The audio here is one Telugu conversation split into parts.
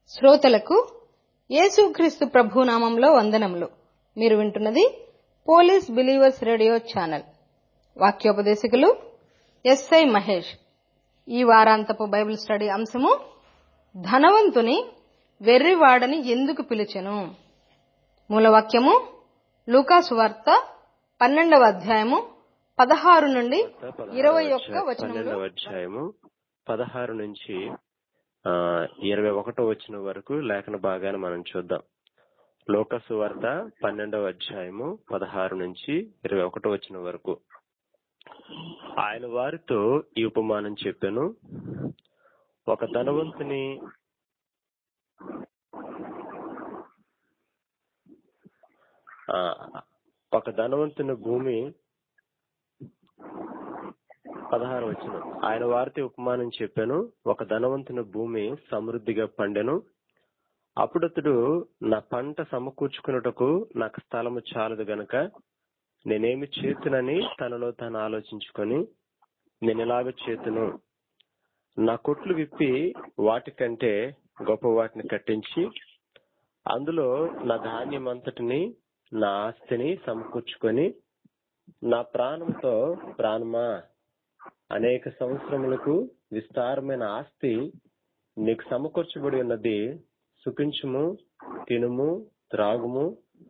శ్రోతలకు యేసుక్రీస్తు ప్రభు నామంలో వందనములు మీరు వింటున్నది పోలీస్ బిలీవర్స్ రేడియో ఛానల్ వాక్యోపదేశకులు ఎస్ఐ మహేష్ ఈ వారాంతపు బైబిల్ స్టడీ అంశము ధనవంతుని వెర్రివాడని ఎందుకు పిలిచెను మూలవాక్యము లూకాసు వార్త పన్నెండవ అధ్యాయము పదహారు నుండి ఇరవై ఒక్క వచనములు పన్నెండవ అధ్యాయము పదహారు నుంచి ఆ ఇరవై ఒకటో వచ్చిన వరకు లేఖన భాగాన్ని మనం చూద్దాం లోకసు వార్త పన్నెండవ అధ్యాయము పదహారు నుంచి ఇరవై ఒకటో వచ్చిన వరకు ఆయన వారితో ఈ ఉపమానం చెప్పాను ఒక ధనవంతుని ఆ, ఒక ధనవంతుని భూమి పదహారు వచ్చిన ఆయన వారితో ఉపమానం చెప్పాను ఒక ధనవంతుని భూమి సమృద్ధిగా పండెను అప్పుడతడు నా పంట సమకూర్చుకున్నటకు నాకు స్థలము చాలదు గనక నేనేమి చేతునని తనలో తాను ఆలోచించుకొని నేను ఎలాగ చేతును నా కొట్లు విప్పి వాటికంటే గొప్ప వాటిని కట్టించి అందులో నా ధాన్యం అంతటిని నా ఆస్తిని సమకూర్చుకొని నా ప్రాణంతో ప్రాణమా అనేక సంవత్సరములకు విస్తారమైన ఆస్తి నీకు సమకూర్చబడి ఉన్నది సుఖించుము తినుము త్రాగుము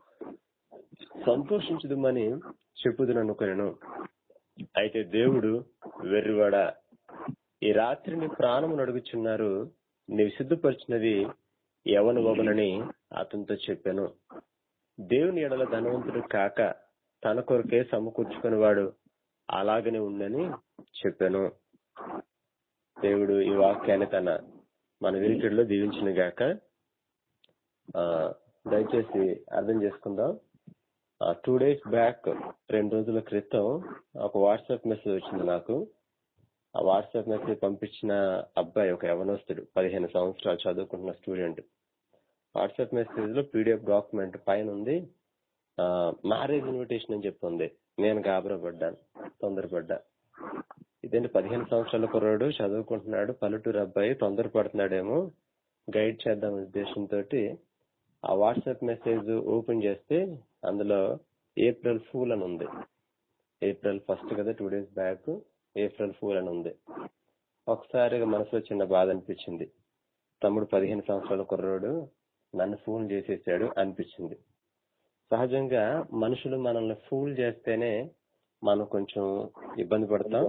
సంతోషించుదుమని చెప్పుదుననుకొనెను అయితే దేవుడు వెర్రివాడా ఈ రాత్రి నీ ప్రాణము నడుగుచున్నారు నీవు సిద్ధపరిచినది ఎవను వగునని అతనితో చెప్పాను దేవుని ఎడల ధనవంతుడు కాక తన కొరకే సమకూర్చుకునేవాడు అలాగనే ఉందని చెప్పాను దేవుడు ఈ వాక్యాన్ని తన మన వినికిడిలో దీవించిన గాక ఆ, దయచేసి అర్థం చేసుకుందాం టూ డేస్ బ్యాక్ రెండు రోజుల క్రితం ఒక వాట్సాప్ మెసేజ్ వచ్చింది నాకు ఆ వాట్సాప్ మెసేజ్ పంపించిన అబ్బాయి ఒక యవనస్తుడు పదిహేను సంవత్సరాలు చదువుకుంటున్న స్టూడెంట్ వాట్సాప్ మెసేజ్ లో పీడిఎఫ్ డాక్యుమెంట్ పైన ఉంది మ్యారేజ్ ఇన్విటేషన్ అని చెప్పి ఉంది నేను గాబరపడ్డాను తొందరపడ్డా ఇదేంటి పదిహేను సంవత్సరాల కుర్రాడు చదువుకుంటున్నాడు పల్లెటూరు అబ్బాయి తొందరపడుతున్నాడేమో గైడ్ చేద్దాం ఉద్దేశంతో ఆ వాట్సాప్ మెసేజ్ ఓపెన్ చేస్తే అందులో ఏప్రిల్ ఫూల్ అని ఉంది ఏప్రిల్ ఫస్ట్ కదా two days back April fool అని ఉంది ఒకసారిగా మనసులో చిన్న బాధ అనిపించింది తమ్ముడు పదిహేను సంవత్సరాల కుర్రాడు నన్ను ఫోన్ చేసేసాడు అనిపించింది సహజంగా మనుషులు మనల్ని ఫూల్ చేస్తేనే మనం కొంచెం ఇబ్బంది పడతాం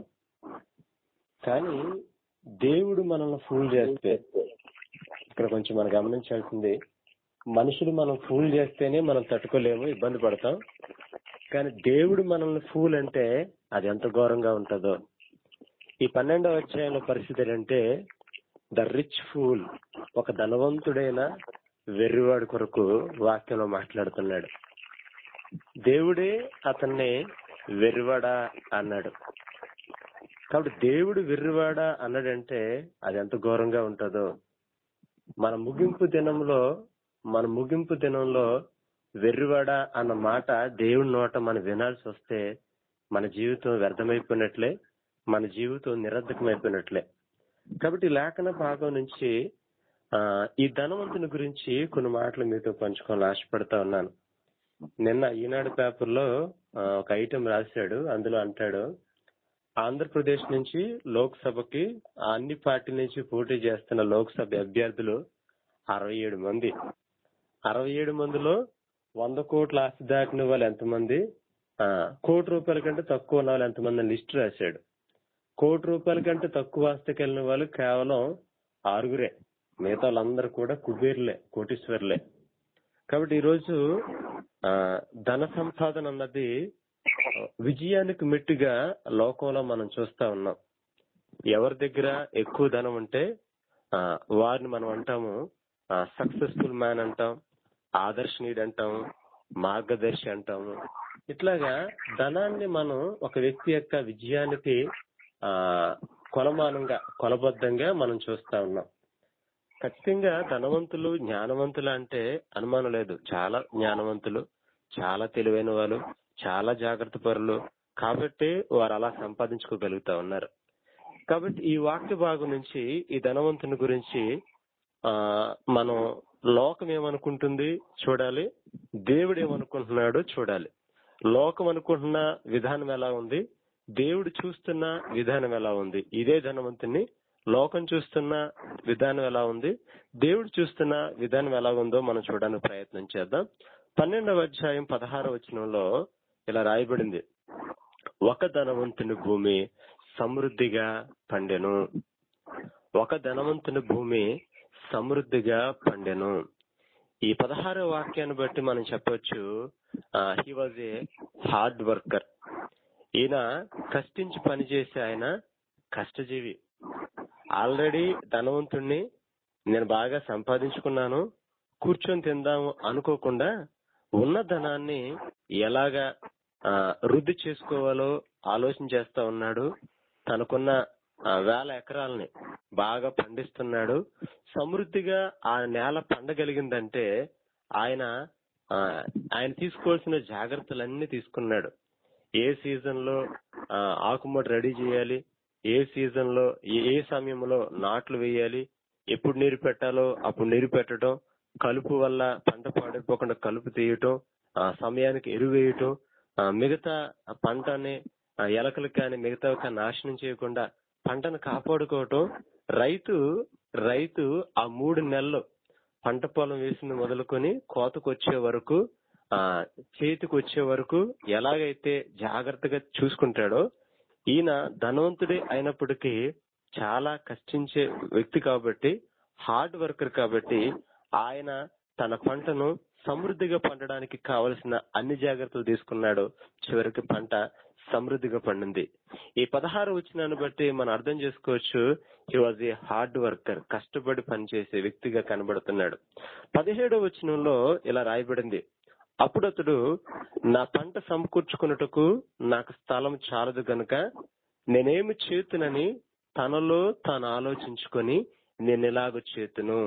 కానీ దేవుడు మనల్ని ఫూల్ చేస్తే ఇక్కడ కొంచెం మనం గమనించాల్సింది మనుషులు మనం ఫూల్ చేస్తేనే మనం తట్టుకోలేము ఇబ్బంది పడతాం కానీ దేవుడు మనల్ని ఫూల్ అంటే అది ఎంత ఘోరంగా ఉంటుందో ఈ పన్నెండవ అధ్యాయంలో పరిస్థితి ఏంటంటే ద రిచ్ ఫూల్ ఒక ధనవంతుడైన వెర్రివాడి కొరకు వాక్యంలో మాట్లాడుతున్నాడు దేవుడే అతన్ని వెర్రివాడా అన్నాడు కాబట్టి దేవుడు వెర్రివాడా అన్నాడంటే అది ఎంత ఘోరంగా ఉంటుందో మన ముగింపు దినంలో మన ముగింపు దినంలో వెర్రివాడా అన్న మాట దేవుడి నోట మనం వినాల్సి వస్తే మన జీవితం వ్యర్థమైపోయినట్లే మన జీవితం నిరర్ధకమైపోయినట్లే కాబట్టి ఈ లేఖన భాగం నుంచి ఆ ఈ ధనవంతుని గురించి కొన్ని మాటలు మీతో పంచుకోవాలని ఆశపడతా ఉన్నాను నిన్న ఈనాడు పేపర్లో ఆ, ఒక ఐటెం రాశాడు అందులో అంటాడు ఆంధ్రప్రదేశ్ నుంచి లోక్సభకి ఆ అన్ని పార్టీల నుంచి పోటీ చేస్తున్న లోక్సభ అభ్యర్థులు అరవై ఏడు మంది అరవై ఏడు మందిలో వంద కోట్ల ఆస్తి దాటిన వాళ్ళు ఎంతమంది ఆ, కోటి రూపాయల కంటే తక్కువ ఉన్న వాళ్ళు ఎంతమంది అని లిస్ట్ రాశాడు కోటి రూపాయల కంటే తక్కువ ఆస్తికి వెళ్ళిన వాళ్ళు కేవలం ఆరుగురే మిగతా వాళ్ళందరూ కూడా కుబేర్లే కోటీశ్వర్లే కాబట్టి ఈరోజు ఆ, ధన సంపాదన అన్నది ఆ, విజయానికి మెట్టుగా లోకంలో మనం చూస్తా ఉన్నాం ఎవరి దగ్గర ఎక్కువ ధనం ఉంటే ఆ, వారిని మనం అంటాము సక్సెస్ఫుల్ మ్యాన్ అంటాం ఆదర్శనీయుడు అంటాము మార్గదర్శి అంటాము ఇట్లాగా ధనాన్ని మనం ఒక వ్యక్తి యొక్క విజయానికి ఆ కొలమానంగా కొలబద్ధంగా మనం చూస్తా ఉన్నాం ఖచ్చితంగా ధనవంతులు జ్ఞానవంతులు అంటే అనుమానం లేదు చాలా జ్ఞానవంతులు చాలా తెలివైన వాళ్ళు చాలా జాగ్రత్త పరులు కాబట్టి వారు అలా సంపాదించుకోగలుగుతా ఉన్నారు కాబట్టి ఈ వాక్య భాగం నుంచి ఈ ధనవంతుని గురించి ఆ మనం లోకం ఏమనుకుంటుంది చూడాలి దేవుడు ఏమనుకుంటున్నాడో చూడాలి లోకం అనుకుంటున్న విధానం ఎలా ఉంది దేవుడు చూస్తున్న విధానం ఎలా ఉంది ఇదే ధనవంతుని లోకం చూస్తున్న విధానం ఎలా ఉంది దేవుడు చూస్తున్న విధానం ఎలా ఉందో మనం చూడడానికి ప్రయత్నం చేద్దాం పన్నెండవ అధ్యాయం పదహారవ వచనంలో ఇలా రాయబడింది ఒక ధనవంతుని భూమి సమృద్ధిగా పండెను ఒక ధనవంతుని భూమి సమృద్ధిగా పండెను ఈ పదహారో వాక్యాన్ని బట్టి మనం చెప్పొచ్చు he was a hard worker ఈయన కష్టించి పనిచేసే ఆయన కష్టజీవి ఆల్రెడీ ధనవంతుణ్ణి నేను బాగా సంపాదించుకున్నాను కూర్చొని తిందాము అనుకోకుండా ఉన్న ధనాన్ని ఎలాగా ఆ, వృద్ధి చేసుకోవాలో ఆలోచన చేస్తా ఉన్నాడు తనకున్న ఆ, వేల ఎకరాలని బాగా పండిస్తున్నాడు సమృద్ధిగా ఆ నేల పండగలిగిందంటే ఆయన ఆ, ఆయన తీసుకోవాల్సిన జాగ్రత్తలన్నీ తీసుకున్నాడు ఏ సీజన్ లో ఆ, ఆకుమడి రెడీ చేయాలి ఏ సీజన్ లో ఏ ఏ సమయంలో నాట్లు వేయాలి ఎప్పుడు నీరు పెట్టాలో అప్పుడు నీరు పెట్టడం కలుపు వల్ల పంట పాడైపోకుండా కలుపు తీయటం ఆ సమయానికి ఎరువు వేయటం ఆ, మిగతా పంటని ఆ, ఎలకలకు కానీ మిగతా కానీ నాశనం చేయకుండా పంటను కాపాడుకోవటం రైతు రైతు ఆ మూడు నెలలు పంట పొలం వేసింది మొదలుకొని కోతకు వచ్చే వరకు ఆ చేతికి వచ్చే వరకు ఎలాగైతే జాగ్రత్తగా చూసుకుంటాడో ఈయన ధనవంతుడే అయినప్పటికీ చాలా కష్టించే వ్యక్తి కాబట్టి హార్డ్ వర్కర్ కాబట్టి ఆయన తన పంటను సమృద్ధిగా పండడానికి కావలసిన అన్ని జాగ్రత్తలు తీసుకున్నాడు చివరికి పంట సమృద్ధిగా పండింది ఈ పదహారు వచ్చినాన్ని బట్టి మనం అర్థం చేసుకోవచ్చు he was a hard worker కష్టపడి పనిచేసే వ్యక్తిగా కనబడుతున్నాడు పదిహేడో వచనంలో ఇలా రాయబడింది అప్పుడు అతడు నా పంట సమకూర్చుకున్నటకు నాకు స్థలం చాలదు గనుక నేనేమి చేతునని తనలో తాను ఆలోచించుకొని నేను ఎలాగ చేతును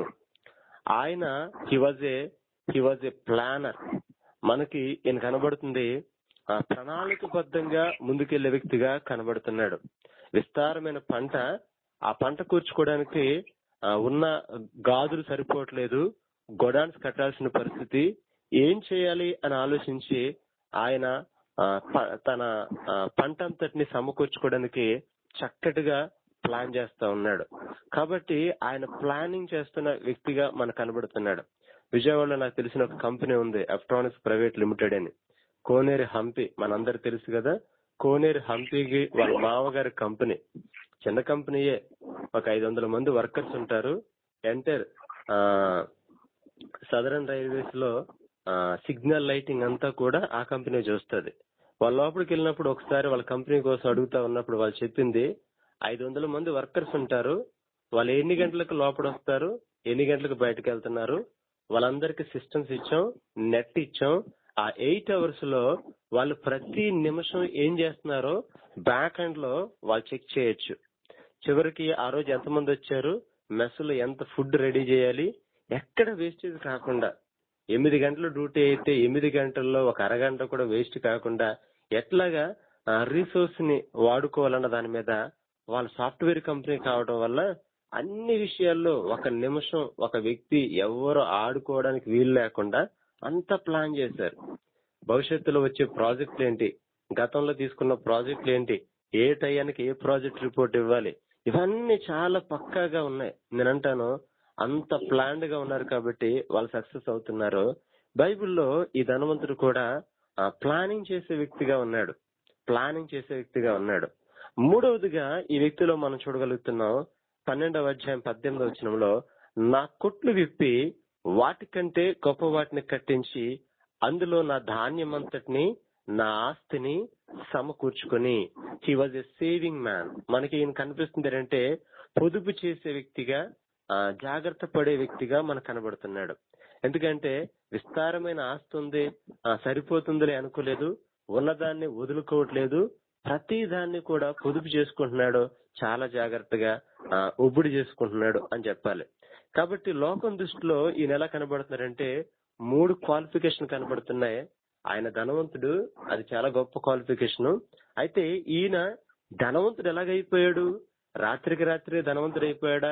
ఆయన he was a he was a planner మనకి ఈయన కనబడుతుంది ఆ ప్రణాళికబద్ధంగా ముందుకెళ్లే వ్యక్తిగా కనబడుతున్నాడు విస్తారమైన పంట ఆ పంట కూర్చుకోవడానికి ఆ, ఉన్న గాజులు సరిపోవట్లేదు గొడాన్స్ కట్టాల్సిన పరిస్థితి ఏం చేయాలి అని ఆలోచించి ఆయన ఆ, ప- తన ఆ, పంట అంతటిని సమకూర్చుకోవడానికి చక్కటిగా ప్లాన్ చేస్తా ఉన్నాడు కాబట్టి ఆయన ప్లానింగ్ చేస్తున్న వ్యక్తిగా మనకు కనబడుతున్నాడు విజయవాడలో నాకు తెలిసిన ఒక కంపెనీ ఉంది ఎలక్ట్రానిక్స్ ప్రైవేట్ లిమిటెడ్ అని కోనేరు హంపి మనందరికి తెలుసు కదా కోనేరు హంపికి వాళ్ళ మామగారి కంపెనీ చిన్న కంపెనీయే ఒక ఐదు వందల మంది వర్కర్స్ ఉంటారు ఎంటర్ సదరన్ రైల్వేస్ లో సిగ్నల్ లైటింగ్ అంతా కూడా ఆ కంపెనీ చూస్తుంది వాళ్ళ లోపలికి వెళ్ళినప్పుడు ఒకసారి వాళ్ళ కంపెనీ కోసం అడుగుతా ఉన్నప్పుడు వాళ్ళు చెప్పింది ఐదు వందల మంది వర్కర్స్ ఉంటారు వాళ్ళు ఎన్ని గంటలకు లోపల వస్తారు ఎన్ని గంటలకు బయటకు వెళ్తున్నారు వాళ్ళందరికి సిస్టమ్స్ ఇచ్చాం నెట్ ఇచ్చాం ఆ ఎయిట్ అవర్స్ లో వాళ్ళు ప్రతి నిమిషం ఏం చేస్తున్నారో బ్యాక్ ఎండ్ లో వాళ్ళు చెక్ చేయొచ్చు చివరికి ఆ రోజు ఎంతమంది వచ్చారు మెస్సులో ఎంత ఫుడ్ రెడీ చేయాలి ఎక్కడ వేస్టేజ్ కాకుండా ఎనిమిది గంటల డ్యూటీ అయితే ఎనిమిది గంటల్లో ఒక అరగంట కూడా వేస్ట్ కాకుండా ఎట్లాగా రీసోర్స్ ని వాడుకోవాలన్న దాని మీద వాళ్ళ సాఫ్ట్వేర్ కంపెనీ కావడం వల్ల అన్ని విషయాల్లో ఒక నిమిషం ఒక వ్యక్తి ఎవరు ఆడుకోవడానికి వీలు లేకుండా అంత ప్లాన్ చేశారు భవిష్యత్తులో వచ్చే ప్రాజెక్టులు ఏంటి గతంలో తీసుకున్న ప్రాజెక్టులు ఏంటి ఏ టయానికి ఏ ప్రాజెక్ట్ రిపోర్ట్ ఇవ్వాలి ఇవన్నీ చాలా పక్కాగా ఉన్నాయి నేనంటాను అంత ప్లాన్డ్ గా ఉన్నారు కాబట్టి వాళ్ళు సక్సెస్ అవుతున్నారు బైబిల్లో ఈ ధనవంతుడు కూడా ప్లానింగ్ చేసే వ్యక్తిగా ఉన్నాడు ప్లానింగ్ చేసే వ్యక్తిగా ఉన్నాడు మూడవదిగా ఈ వ్యక్తిలో మనం చూడగలుగుతున్నాం పన్నెండవ అధ్యాయం పద్దెనిమిదవ వచనంలో నా కొట్లు విప్పి వాటికంటే గొప్ప వాటిని కట్టించి అందులో నా ధాన్యం అంతటిని నా ఆస్తిని సమకూర్చుకొని he was a saving man మనకి ఈయన కనిపిస్తుంది ఏంటంటే పొదుపు చేసే వ్యక్తిగా ఆ, జాగ్రత్త పడే వ్యక్తిగా మనకు కనబడుతున్నాడు ఎందుకంటే విస్తారమైన ఆస్తి ఉంది ఆ, సరిపోతుందిలే అనుకోలేదు ఉన్నదాన్ని వదులుకోవట్లేదు ప్రతి దాన్ని కూడా పొదుపు చేసుకుంటున్నాడు చాలా జాగ్రత్తగా ఆ, ఒబ్బుడి చేసుకుంటున్నాడు అని చెప్పాలి కాబట్టి లోకం దృష్టిలో ఈయన ఎలా కనబడుతున్నారంటే మూడు క్వాలిఫికేషన్ కనబడుతున్నాయి ఆయన ధనవంతుడు అది చాలా గొప్ప క్వాలిఫికేషన్ అయితే ఈయన ధనవంతుడు ఎలాగైపోయాడు రాత్రికి రాత్రి ధనవంతుడు అయిపోయాడా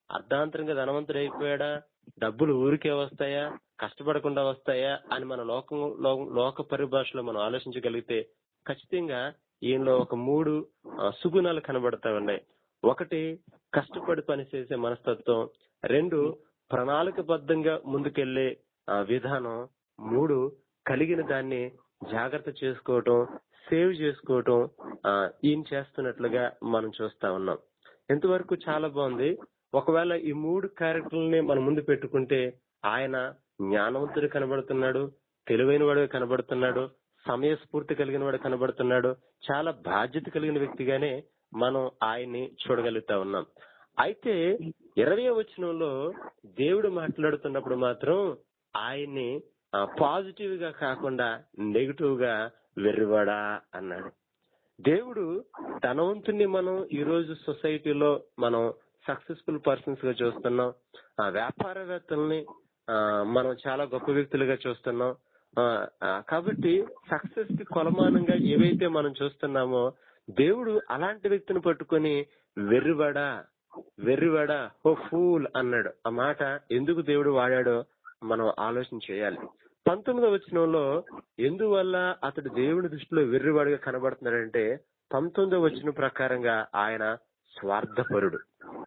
అర్ధాంతరంగా ధనవంతుడు అయిపోయాడా డబ్బులు ఊరికే వస్తాయా కష్టపడకుండా వస్తాయా అని మన లోకం లో- లోక పరిభాషలో మనం ఆలోచించగలిగితే ఖచ్చితంగా ఈయనలో ఒక మూడు ఆ, సుగుణాలు కనబడతా ఉన్నాయి ఒకటి కష్టపడి పనిచేసే మనస్తత్వం రెండు ప్రణాళికబద్ధంగా ముందుకెళ్లే ఆ, విధానం మూడు కలిగిన దాన్ని జాగ్రత్త చేసుకోవటం సేవ్ చేసుకోవటం ఆ, ఈయన చేస్తున్నట్లుగా మనం చూస్తా ఉన్నాం ఎంతవరకు చాలా బాగుంది ఒకవేళ ఈ మూడు క్యారెక్టర్లని మన ముందు పెట్టుకుంటే ఆయన జ్ఞానవంతుడు కనబడుతున్నాడు తెలివైన వాడు కనబడుతున్నాడు సమయస్ఫూర్తి కలిగిన వాడు కనబడుతున్నాడు చాలా బాధ్యత కలిగిన వ్యక్తిగానే మనం ఆయన్ని చూడగలుగుతా ఉన్నాం అయితే ఇరవై వచనంలో దేవుడు మాట్లాడుతున్నప్పుడు మాత్రం ఆయన్ని పాజిటివ్ గా కాకుండా నెగిటివ్ గా వెర్రివాడా అన్నాడు దేవుడు ధనవంతుని మనం ఈ రోజు సొసైటీలో మనం సక్సెస్ఫుల్ పర్సన్స్ గా చూస్తున్నాం ఆ వ్యాపారవేత్తల్ని ఆ, మనం చాలా గొప్ప వ్యక్తులుగా చూస్తున్నాం ఆ, ఆ, కాబట్టి సక్సెస్ కి కొలమానంగా ఏవైతే మనం చూస్తున్నామో దేవుడు అలాంటి వ్యక్తిని పట్టుకొని వెర్రివాడా వెర్రివాడా ఓ ఫూల్ అన్నాడు ఆ మాట ఎందుకు దేవుడు వాడాడో మనం ఆలోచన చేయాలి పంతొమ్మిదవ వచనంలో ఎందువల్ల అతడు దేవుని దృష్టిలో వెర్రివాడిగా కనబడుతున్నాడంటే పంతొమ్మిదవ వచనం ప్రకారంగా ఆయన స్వార్థపరుడు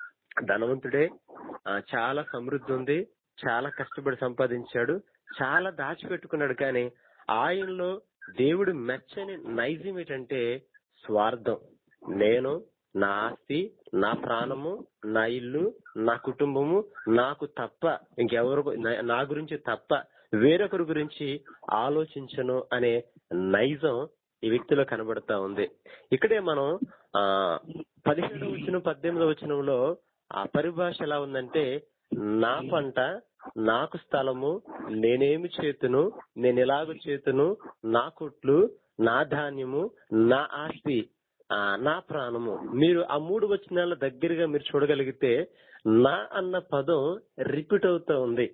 ధనవంతుడే ఆ, చాలా సమృద్ధి ఉంది చాలా కష్టపడి సంపాదించాడు చాలా దాచిపెట్టుకున్నాడు కానీ ఆయనలో దేవుడు మెచ్చని నైజం ఏంటంటే స్వార్థం నేను నా ఆస్తి నా ప్రాణము నా ఇల్లు నా కుటుంబము నాకు తప్ప ఇంకెవరు నా- నా గురించి తప్ప వేరొకరి గురించి ఆలోచించను అనే నైజం ఈ వ్యక్తిలో కనబడతా ఉంది ఇక్కడే మనం ఆ పదిహేడు వచ్చిన పద్దెనిమిది వచనంలో ఆ పరిభాష ఎలా ఉందంటే నా పంట నాకు స్థలము నేనేమి చేతును నేను ఎలాగ చేతును నా కొట్లు నా ధాన్యము నా ఆస్తి ఆ, నా ప్రాణము మీరు ఆ మూడు వచనాల దగ్గరగా మీరు చూడగలిగితే నా అన్న పదం రిపీట్ అవుతా ఉంది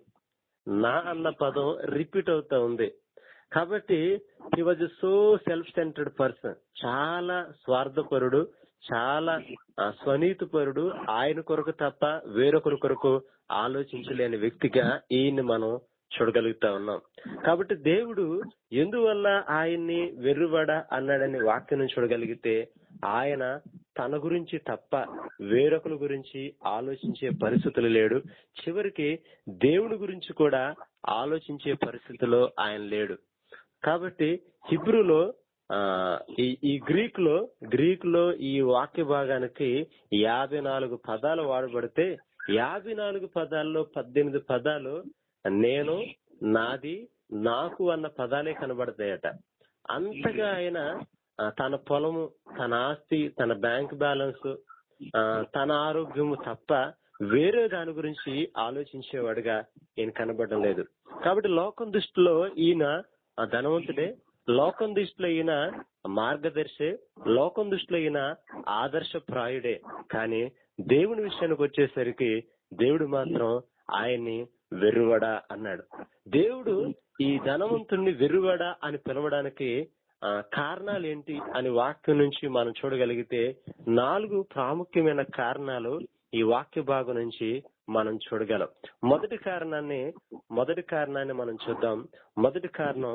నా అన్న పదం రిపీట్ అవుతా ఉంది కాబట్టి he was so self centred person చాలా స్వార్థపరుడు చాలా ఆ, స్వనీతిపరుడు ఆయన కొరకు తప్ప వేరొకరి కొరకు ఆలోచించలేని వ్యక్తిగా ఈయన్ని మనం చూడగలుగుతా ఉన్నాం కాబట్టి దేవుడు ఎందువల్ల ఆయన్ని వెర్రుబడ అన్నాడని వాక్యం చూడగలిగితే ఆయన తన గురించి తప్ప వేరొకరి గురించి ఆలోచించే పరిస్థితులు లేడు చివరికి దేవుని గురించి కూడా ఆలోచించే పరిస్థితిలో ఆయన లేడు కాబట్టి హిబ్రూలో ఆ ఈ ఈ గ్రీక్ లో గ్రీక్ లో ఈ వాక్య భాగానికి యాభై నాలుగు పదాలు వాడబడితే యాభై నాలుగు పదాల్లో పద్దెనిమిది పదాలు నేను నాది నాకు అన్న పదాలే కనబడతాయట అంతగా ఆయన ఆ, తన పొలము తన ఆస్తి తన బ్యాంక్ బ్యాలెన్స్ ఆ, తన ఆరోగ్యము తప్ప వేరే దాని గురించి ఆలోచించేవాడుగా ఈయన కనబడడం లేదు కాబట్టి లోకం దృష్టిలో ఈయన ఆ ధనవంతుడే లోకం దృష్టిలో ఈయన మార్గదర్శి లోకం దృష్టిలో ఈయన ఆదర్శప్రాయుడే కానీ దేవుని విషయానికి వచ్చేసరికి దేవుడు మాత్రం ఆయన్ని వెర్రువడా అన్నాడు దేవుడు ఈ ధనవంతుణ్ణి వెర్రువడా అని పిలవడానికి ఆ, కారణాలు ఏంటి అని వాక్యం నుంచి మనం చూడగలిగితే నాలుగు ప్రాముఖ్యమైన కారణాలు ఈ వాక్య భాగం నుంచి మనం చూడగలం మొదటి కారణాన్ని మొదటి కారణాన్ని మనం చూద్దాం మొదటి కారణం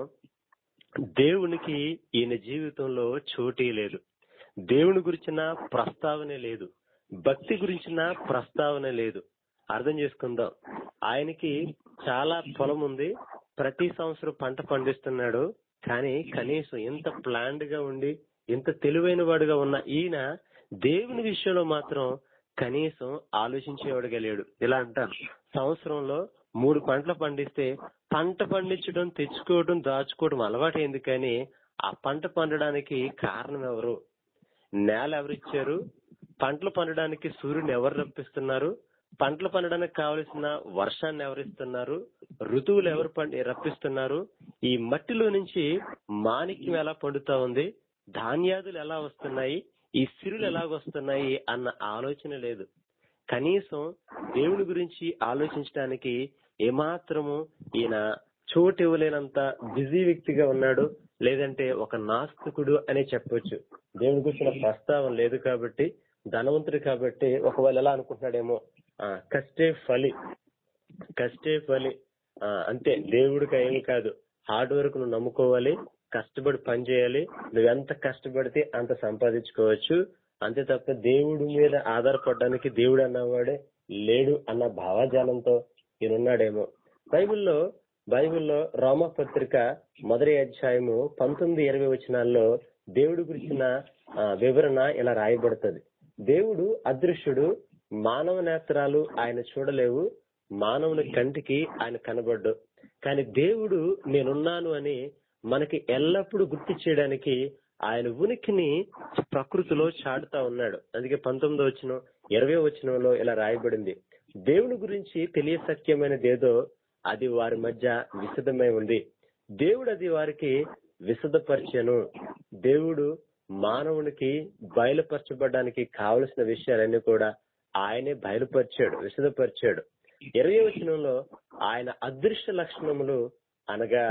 దేవునికి ఈయన జీవితంలో చోటీ లేదు దేవుని గురించిన ప్రస్తావనే లేదు భక్తి గురించిన ప్రస్తావన లేదు అర్థం చేసుకుందాం ఆయనకి చాలా పొలం ఉంది ప్రతి సంవత్సరం పంట పండిస్తున్నాడు కానీ కనీసం ఎంత ప్లాన్డ్ గా ఉండి ఎంత తెలివైన వాడుగా ఉన్న ఈయన దేవుని విషయంలో మాత్రం కనీసం ఆలోచించేవాడుగా లేడు ఇలా అంటారు సంవత్సరంలో మూడు పంటలు పండిస్తే పంట పండించడం తెచ్చుకోవడం దాచుకోవడం అలవాటైంది కానీ ఆ పంట పండడానికి కారణం ఎవరు నేల ఎవరిచ్చారు పంటలు పండడానికి సూర్యుని ఎవరు రప్పిస్తున్నారు పంటలు పండడానికి కావలసిన వర్షాన్ని ఎవరిస్తున్నారు ఋతువులు ఎవరు పండి రప్పిస్తున్నారు ఈ మట్టిలో నుంచి మాణిక్యం ఎలా పండుతా ఉంది ధాన్యాదులు ఎలా వస్తున్నాయి ఈ సిరులు ఎలా వస్తున్నాయి అన్న ఆలోచన లేదు కనీసం దేవుని గురించి ఆలోచించడానికి ఏమాత్రము ఈయన చోటు ఇవ్వలేనంత బిజీ వ్యక్తిగా ఉన్నాడు లేదంటే ఒక నాస్తికుడు అనే చెప్పొచ్చు దేవుని గురించిన ప్రస్తావన లేదు కాబట్టి ధనవంతుడు కాబట్టి ఒకవేళ ఎలా అనుకుంటున్నాడేమో ఆ, కష్టే ఫలి కష్టే ఫలి ఆ, అంతే దేవుడికి ఏమి కాదు హార్డ్ వర్క్ నువ్వు నమ్ముకోవాలి కష్టపడి పని చేయాలి నువ్వెంత కష్టపడితే అంత సంపాదించుకోవచ్చు అంతే తప్ప దేవుడి మీద ఆధారపడడానికి దేవుడు అన్నవాడే లేడు అన్న భావజాలంతో ఈయనున్నాడేమో బైబిల్లో బైబిల్లో రోమ పత్రిక మొదటి అధ్యాయము పంతొమ్మిది ఇరవై వచనాల్లో దేవుడి గురించిన ఆ, వివరణ ఇలా రాయబడుతుంది దేవుడు అదృశ్యుడు మానవ నేత్రాలు ఆయన చూడలేవు మానవుని కంటికి ఆయన కనబడ్డు కానీ దేవుడు నేనున్నాను అని మనకి ఎల్లప్పుడూ గుర్తు చేయడానికి ఆయన ఉనికిని ప్రకృతిలో చాటుతా ఉన్నాడు అందుకే పంతొమ్మిదో వచ్చిన ఇరవై వచనంలో ఇలా రాయబడింది దేవుని గురించి తెలియసఖ్యమైనది ఏదో అది వారి మధ్య విశదమై ఉంది దేవుడు అది వారికి విశదపరిచెను దేవుడు మానవునికి బయలుపరచబడడానికి కావలసిన విషయాలన్నీ కూడా ఆయనే బయలుపరిచాడు విశదపరిచాడు ఇరవై వచనంలో ఆయన అదృశ్య లక్షణములు అనగా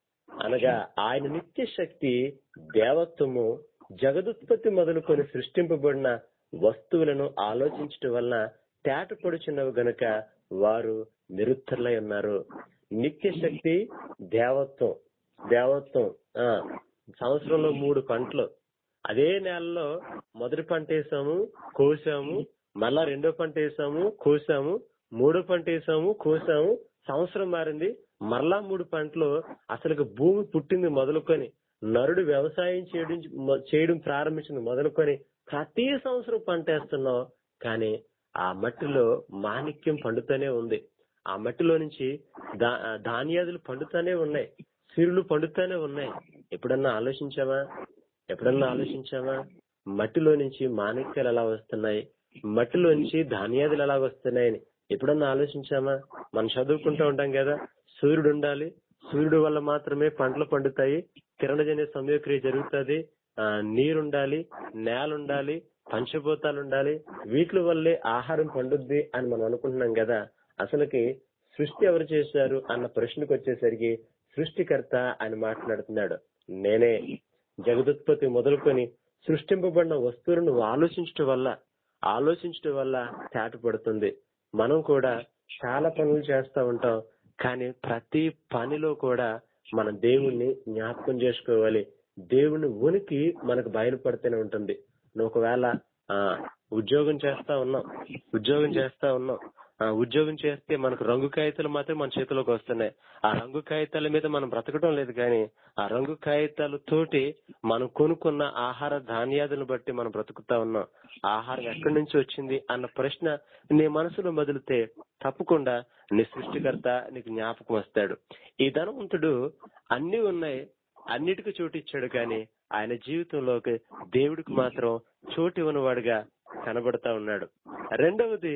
అనగా ఆయన నిత్య శక్తి దేవత్వము జగదుత్పత్తి మొదలుకొని సృష్టింపబడిన వస్తువులను ఆలోచించటం వలన తేటపడుచున్నవి గనుక వారు నిరుత్తరులై ఉన్నారు నిత్య శక్తి దేవత్వం దేవత్వం ఆ సంవత్సరంలో మూడు పంటలు అదే నెలలో మొదటి పంట వేసాము కోసాము మళ్ళా రెండో పంట వేసాము కోసాము మూడో పంట వేసాము కోసాము సంవత్సరం మారింది మరలా మూడు పంటలు అసలు భూమి పుట్టింది మొదలుకొని నరుడు వ్యవసాయం చేయడం చేయడం ప్రారంభించింది మొదలుకొని ప్రతి సంవత్సరం పంట వేస్తున్నాం కానీ ఆ మట్టిలో మాణిక్యం పండుతూనే ఉంది ఆ మట్టిలో నుంచి దా- ధాన్యాదులు పండుతూనే ఉన్నాయి సిరులు పండుతూనే ఉన్నాయి ఎప్పుడన్నా ఆలోచించావా ఎప్పుడన్నా ఆలోచించావా మట్టిలో నుంచి మాణిక్యాలు ఎలా వస్తున్నాయి మట్టిలో నుంచి ధాన్యాదులు ఎలా వస్తున్నాయని ఎప్పుడన్నా ఆలోచించామా మనం చదువుకుంటూ ఉంటాం కదా సూర్యుడు ఉండాలి సూర్యుడు వల్ల మాత్రమే పంటలు పండుతాయి కిరణజన్య సమయక్రియ జరుగుతుంది ఆ నీరుండాలి నేల ఉండాలి పంచభూతాలు ఉండాలి వీటి వల్లే ఆహారం పండుద్ది అని మనం అనుకుంటున్నాం కదా అసలుకి సృష్టి ఎవరు చేశారు అన్న ప్రశ్నకు వచ్చేసరికి సృష్టికర్త అని మాట్లాడుతున్నాడు నేనే జగదుత్పత్తి మొదలుకొని సృష్టింపబడిన వస్తువులను నువ్వు ఆలోచించటం వల్ల ఆలోచించటం వల్ల తేటపడుతుంది మనం కూడా చాలా పనులు చేస్తా ఉంటాం కానీ ప్రతి పనిలో కూడా మనం దేవుణ్ణి జ్ఞాపకం చేసుకోవాలి దేవుని ఉనికి మనకు బయలుపడితేనే ఉంటుంది నువ్వు ఒకవేళ ఆ ఉద్యోగం చేస్తా ఉన్నాం ఉద్యోగం చేస్తా ఉన్నాం ఆ ఉద్యోగం చేస్తే మనకు రంగు కాగితాలు మాత్రం మన చేతిలోకి వస్తున్నాయి ఆ రంగు కాగితాల మీద మనం బ్రతకడం లేదు కానీ ఆ రంగు కాగితాల తోటి మనం కొనుక్కున్న ఆహార ధాన్యాదులను బట్టి మనం బ్రతుకుతా ఉన్నాం ఆహారం ఎక్కడి నుంచి వచ్చింది అన్న ప్రశ్న నీ మనసులో మొదలితే తప్పకుండా నీ సృష్టికర్త నీకు జ్ఞాపకం వస్తాడు ఈ ధనవంతుడు అన్ని ఉన్నాయి అన్నిటికీ చోటు ఇచ్చాడు కానీ ఆయన జీవితంలోకి దేవుడికి మాత్రం చోటు ఇవ్వనివాడుగా కనబడతా ఉన్నాడు రెండవది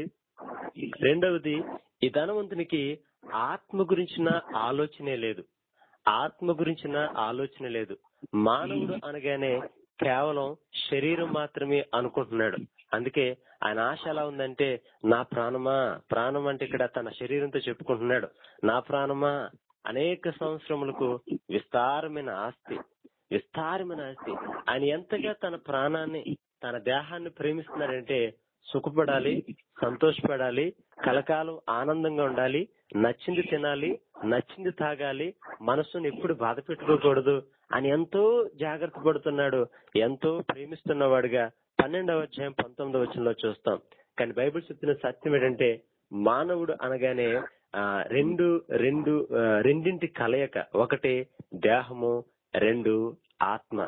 రెండవది ఈ ధనవంతునికి ఆత్మ గురించిన ఆలోచనే లేదు ఆత్మ గురించిన ఆలోచన లేదు మానవుడు అనగానే కేవలం శరీరం మాత్రమే అనుకుంటున్నాడు అందుకే ఆయన ఆశ ఎలా ఉందంటే నా ప్రాణమా ప్రాణం అంటే ఇక్కడ తన శరీరంతో చెప్పుకుంటున్నాడు నా ప్రాణమా అనేక సంవత్సరములకు విస్తారమైన ఆస్తి విస్తారమైన ఆస్తి ఆయన ఎంతగా తన ప్రాణాన్ని తన దేహాన్ని ప్రేమిస్తున్నాడంటే సుఖపడాలి సంతోషపడాలి కలకాలం ఆనందంగా ఉండాలి నచ్చింది తినాలి నచ్చింది తాగాలి మనసును ఎప్పుడు బాధ పెట్టుకోకూడదు అని ఎంతో జాగ్రత్త పడుతున్నాడు ఎంతో ప్రేమిస్తున్నవాడుగా పన్నెండవ అధ్యాయం పంతొమ్మిదవ వచనంలో చూస్తాం కానీ బైబిల్ చెప్తున్న సత్యం ఏంటంటే మానవుడు అనగానే ఆ రెండు రెండు ఆ, రెండింటి కలయిక ఒకటి దేహము రెండు ఆత్మ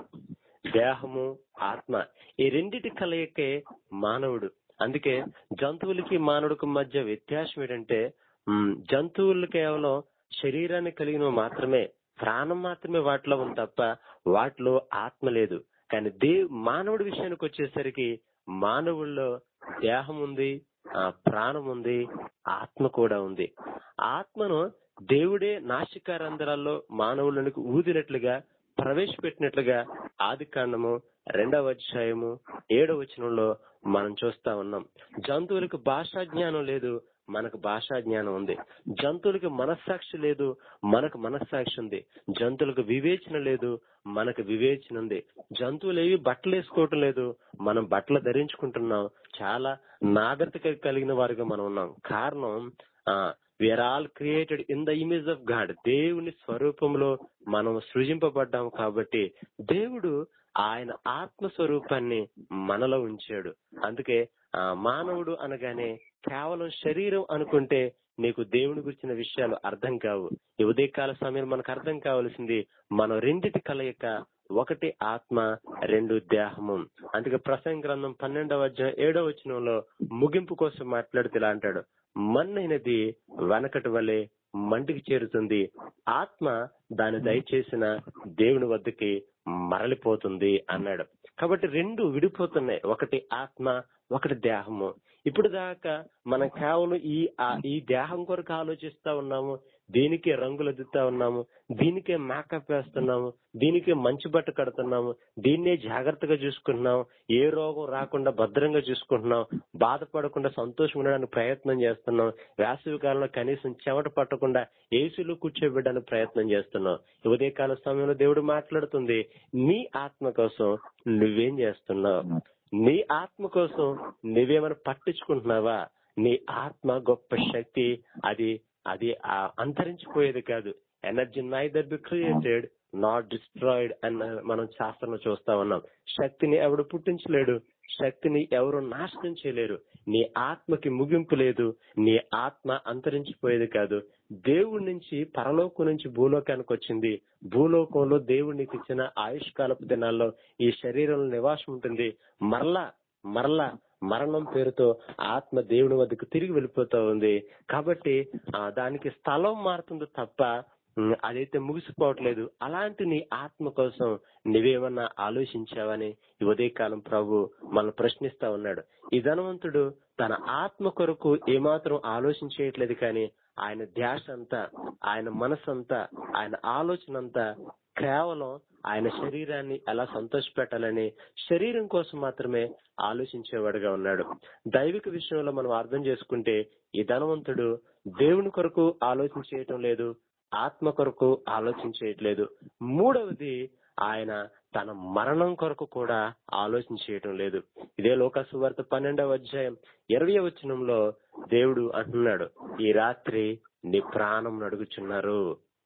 దేహము ఆత్మ ఈ రెండిటి కలయికే మానవుడు అందుకే జంతువులకి మానవుడికి మధ్య వ్యత్యాసం ఏంటంటే ఉమ్, జంతువులు కేవలం శరీరాన్ని కలిగిన మాత్రమే ప్రాణం మాత్రమే వాటిలో ఉంది తప్ప వాటిలో ఆత్మ లేదు కానీ దే మానవుడి విషయానికి వచ్చేసరికి మానవుల్లో దేహం ఉంది ఆ ప్రాణం ఉంది ఆత్మ కూడా ఉంది ఆత్మను దేవుడే నాసికా రంధ్రాల్లో మానవులకు ఊదినట్లుగా ప్రవేశపెట్టినట్లుగా ఆది కాండము రెండవ అధ్యాయము ఏడవ వచనంలో మనం చూస్తా ఉన్నాం జంతువులకు భాషా జ్ఞానం లేదు మనకు భాషా జ్ఞానం ఉంది జంతువులకి మనస్సాక్షి లేదు మనకు మనస్సాక్షి ఉంది జంతువులకు వివేచన లేదు మనకు వివేచన ఉంది జంతువులు ఏవి బట్టలు వేసుకోవటం లేదు మనం బట్టలు ధరించుకుంటున్నాం చాలా నాగరికత కలిగిన వారిగా మనం ఉన్నాం కారణం ఆ we are all created in the image of God దేవుని స్వరూపంలో మనం సృజింపబడ్డాం కాబట్టి దేవుడు ఆయన ఆత్మ స్వరూపాన్ని మనలో ఉంచాడు అందుకే ఆ మానవుడు అనగానే కేవలం శరీరం అనుకుంటే నీకు దేవుని గురించిన విషయాలు అర్థం కావు ఈ ఉదయకాల సమయం మనకు అర్థం కావాల్సింది మనం రెండిటి కలయిక ఒకటి ఆత్మ రెండు దేహము అందుకే ప్రసంగ గ్రంథం పన్నెండవ అధ్యాయం ఏడవ వచనంలో ముగింపు కోసం మాట్లాడుతూ ఇలా అంటాడు మన్నైనది వెనకటి వలె మంటికి చేరుతుంది ఆత్మ దాని దయచేసిన దేవుని వద్దకి మరలిపోతుంది అన్నాడు కాబట్టి రెండు విడిపోతున్నాయి ఒకటి ఆత్మ ఒకటి దేహము ఇప్పుడు దాకా మనం కేవలం ఈ ఆ- ఈ దేహం కొరకు ఆలోచిస్తా ఉన్నాము దీనికే రంగులు అద్దుతా ఉన్నాము దీనికే మేకప్ వేస్తున్నాము దీనికే మంచి బట్ట కడుతున్నాము దీన్నే జాగ్రత్తగా చూసుకుంటున్నాం ఏ రోగం రాకుండా భద్రంగా చూసుకుంటున్నాం బాధపడకుండా సంతోషంగా ఉండడానికి ప్రయత్నం చేస్తున్నాం వేసవి కాలంలో కనీసం చెమట పట్టకుండా ఏసీలో కూర్చోబెట్టడానికి ప్రయత్నం చేస్తున్నాం ఈ ఉదయకాల సమయంలో దేవుడు మాట్లాడుతుంది నీ ఆత్మ కోసం నువ్వేం చేస్తున్నావు నీ ఆత్మ కోసం నువ్వేమైనా పట్టించుకుంటున్నావా నీ ఆత్మ గొప్ప శక్తి అది అది ఆ అంతరించిపోయేది కాదు energy neither be created not destroyed అని మనం శాస్త్రంలో చూస్తా ఉన్నాం శక్తిని ఎవడు పుట్టించలేడు శక్తిని ఎవరు నాశనం చేయలేరు నీ ఆత్మకి ముగింపు లేదు నీ ఆత్మ అంతరించిపోయేది కాదు దేవుడి నుంచి పరలోకం నుంచి భూలోకానికి వచ్చింది భూలోకంలో దేవుడు నీకు ఇచ్చిన ఆయుష్కాలపు దినాల్లో ఈ శరీరంలో నివాసం ఉంటుంది మరలా మరలా మరణం పేరుతో ఆత్మ దేవుని వద్దకు తిరిగి వెళ్ళిపోతా ఉంది కాబట్టి ఆ, దానికి స్థలం మారుతుంది తప్ప ఉమ్, అదైతే ముగిసిపోవట్లేదు అలాంటి నీ ఆత్మ కోసం నువ్వేమన్నా ఆలోచించావని ఈ ఉదయకాలం ప్రభు మనల్ని ప్రశ్నిస్తా ఉన్నాడు ఈ ధనవంతుడు తన ఆత్మ కొరకు ఏమాత్రం ఆలోచించేయట్లేదు కానీ ఆయన ధ్యాస అంతా ఆయన మనసంతా ఆయన ఆలోచన అంతా కేవలం ఆయన శరీరాన్ని ఎలా సంతోషపెట్టాలని శరీరం కోసం మాత్రమే ఆలోచించేవాడుగా ఉన్నాడు దైవిక విషయంలో మనం అర్థం చేసుకుంటే ఈ ధనవంతుడు దేవుని కొరకు ఆలోచించేయటం లేదు ఆత్మ కొరకు ఆలోచించేయట్లేదు మూడవది ఆయన తన మరణం కొరకు కూడా ఆలోచించేయటం లేదు ఇదే లోకసు వార్త పన్నెండవ అధ్యాయం ఇరవై వచనంలో దేవుడు అంటున్నాడు ఈ రాత్రి నీ ప్రాణం నడుగుచున్నారు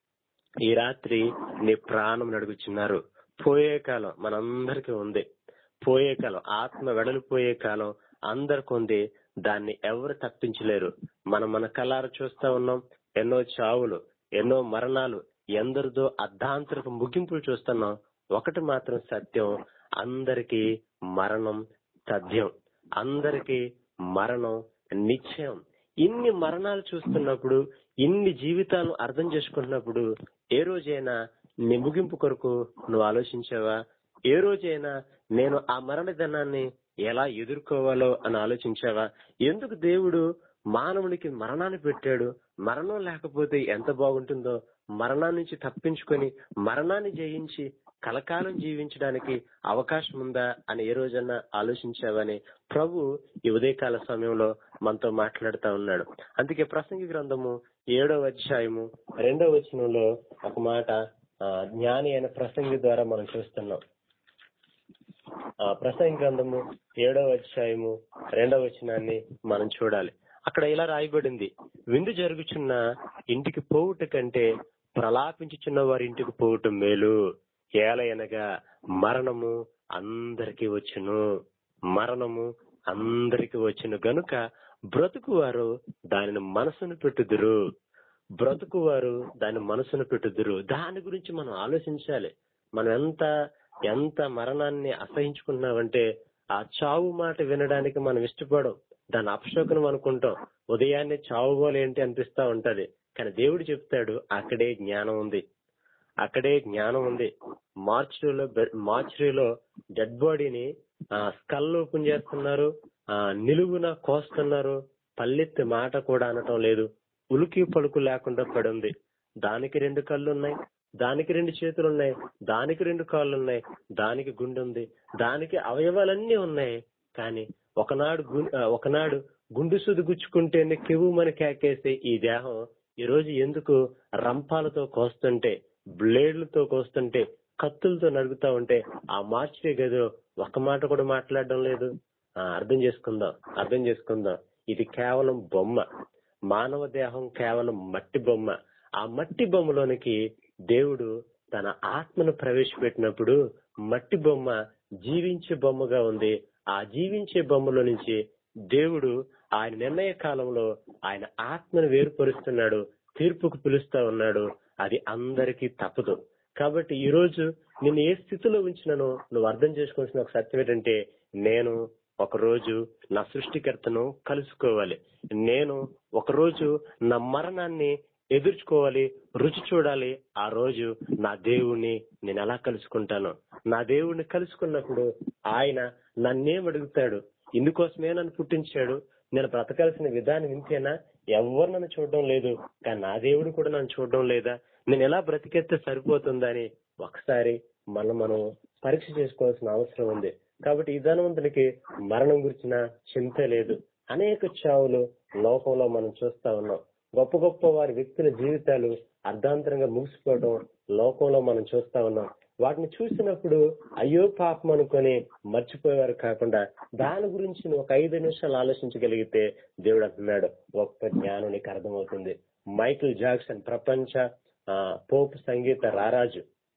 ఈ రాత్రి నీ ప్రాణం నడుగుచున్నారు పోయే కాలం మనందరికీ ఉంది పోయే కాలం ఆత్మ వెడలిపోయే కాలం అందరికి ఉంది దాన్ని ఎవరు తప్పించలేరు మనం మన కళ్ళార చూస్తా ఉన్నాం ఎన్నో చావులు ఎన్నో మరణాలు ఎందరిదో అర్ధాంతరకు ముగింపులు చూస్తున్నాం ఒకటి మాత్రం సత్యం అందరికీ మరణం తథ్యం అందరికీ మరణం నిశ్చయం ఇన్ని మరణాలు చూస్తున్నప్పుడు ఇన్ని జీవితాలను అర్థం చేసుకున్నప్పుడు ఏ రోజైనా నీ ముగింపు కొరకు నువ్వు ఆలోచించావా ఏ రోజైనా నేను ఆ మరణ దినాన్ని ఎలా ఎదుర్కోవాలో అని ఆలోచించావా ఎందుకు దేవుడు మానవునికి మరణాన్ని పెట్టాడు మరణం లేకపోతే ఎంత బాగుంటుందో మరణాన్ని నుంచి తప్పించుకొని మరణాన్ని జయించి కలకాలం జీవించడానికి అవకాశం ఉందా అని ఏ రోజన్నా ఆలోచించావని ప్రభు ఈ ఉదయకాల సమయంలో మనతో మాట్లాడుతా ఉన్నాడు అందుకే ప్రసంగి గ్రంథము ఏడవ అధ్యాయము రెండవ వచనంలో ఒక మాట ఆ, జ్ఞాని అయిన ప్రసంగి ద్వారా మనం చూస్తున్నాం ఆ ప్రసంగి గ్రంథము ఏడవ అధ్యాయము రెండవ వచనాన్ని మనం చూడాలి అక్కడ ఇలా రాయబడింది విందు జరుగుచున్న ఇంటికి పోవుట కంటే ప్రలాపించుచున్న వారి ఇంటికి పోవటం మేలు ఏలయనగా మరణము అందరికి వచ్చును మరణము అందరికి వచ్చును గనుక బ్రతుకువారు దానిని మనసును పెట్టుదురు బ్రతుకువారు దాని మనసును పెట్టుదురు దాని గురించి మనం ఆలోచించాలి మనం ఎంత ఎంత మరణాన్ని అసహించుకున్నామంటే ఆ చావు మాట వినడానికి మనం ఇష్టపడం దాని అపశోకనం అనుకుంటాం ఉదయాన్నే చావుగోలు ఏంటి అనిపిస్తా ఉంటది కానీ దేవుడు చెప్తాడు అక్కడే జ్ఞానం ఉంది అక్కడే జ్ఞానం ఉంది మార్చురీలో మార్చురీలో డెడ్ బాడీని స్కల్ ఓపెన్ చేస్తున్నారు ఆ నిలువున కోస్తున్నారు పల్లెత్తి మాట కూడా అనటం లేదు ఉలికి పలుకు లేకుండా పడింది దానికి రెండు కళ్ళు ఉన్నాయి దానికి రెండు చేతులు ఉన్నాయి దానికి రెండు కాళ్ళు ఉన్నాయి దానికి గుండె ఉంది దానికి అవయవాలన్నీ ఉన్నాయి కానీ ఒకనాడు గు- ఆ, ఒకనాడు గుండు సుది గుచ్చుకుంటేనే కెవ్వుమని కేకేసే ఈ దేహం ఈ రోజు ఎందుకు రంపాలతో కోస్తుంటే బ్లేడ్లతో కోస్తుంటే కత్తులతో నరుగుతా ఉంటే ఆ మార్చిడే గదిలో ఒక్క మాట కూడా మాట్లాడడం లేదు ఆ, అర్థం చేసుకుందాం అర్థం చేసుకుందాం ఇది కేవలం బొమ్మ మానవ దేహం కేవలం మట్టి బొమ్మ ఆ మట్టి బొమ్మలోనికి దేవుడు తన ఆత్మను ప్రవేశపెట్టినప్పుడు మట్టి బొమ్మ జీవించే బొమ్మగా ఉంది ఆ జీవించే బొమ్మలో నుంచి దేవుడు ఆయన నిర్ణయ కాలంలో ఆయన ఆత్మను వేరుపరుస్తున్నాడు తీర్పుకు పిలుస్తా ఉన్నాడు అది అందరికీ తప్పదు కాబట్టి ఈ రోజు నిన్ను ఏ స్థితిలో ఉంచినానో నువ్వు అర్థం చేసుకోవాల్సిన ఒక సత్యం ఏంటంటే నేను ఒక రోజు నా సృష్టికర్తను కలుసుకోవాలి నేను ఒక రోజు నా మరణాన్ని ఎదుర్చుకోవాలి రుచి చూడాలి ఆ రోజు నా దేవుణ్ణి నేను ఎలా కలుసుకుంటాను నా దేవుణ్ణి కలుసుకున్నప్పుడు ఆయన నన్నేం అడుగుతాడు ఇందుకోసమే నన్ను పుట్టించాడు నేను బ్రతకాల్సిన విధానం ఇంతేనా ఎవరు నన్ను చూడడం లేదు కానీ నా దేవుడు కూడా నన్ను చూడడం లేదా నేను ఎలా బ్రతికెత్తే సరిపోతుందని ఒకసారి మనం మనం పరీక్ష చేసుకోవాల్సిన అవసరం ఉంది కాబట్టి ఈ ధనవంతునికి మరణం గురించిన చింత లేదు అనేక చావులు లోకంలో మనం చూస్తా ఉన్నాం గొప్ప గొప్ప వారి వ్యక్తుల జీవితాలు అర్ధాంతరంగా ముగిసిపోవడం లోకంలో మనం చూస్తా ఉన్నాం వాటిని చూసినప్పుడు అయ్యో పాపం అనుకొని మర్చిపోయేవారు కాకుండా దాని గురించి నువ్వు ఒక ఐదు నిమిషాలు ఆలోచించగలిగితే దేవుడు అంటున్నాడు గొప్ప జ్ఞానం నీకు అర్థమవుతుంది మైకిల్ జాక్సన్ ప్రపంచ ఆ, పోప్ సంగీత రారాజు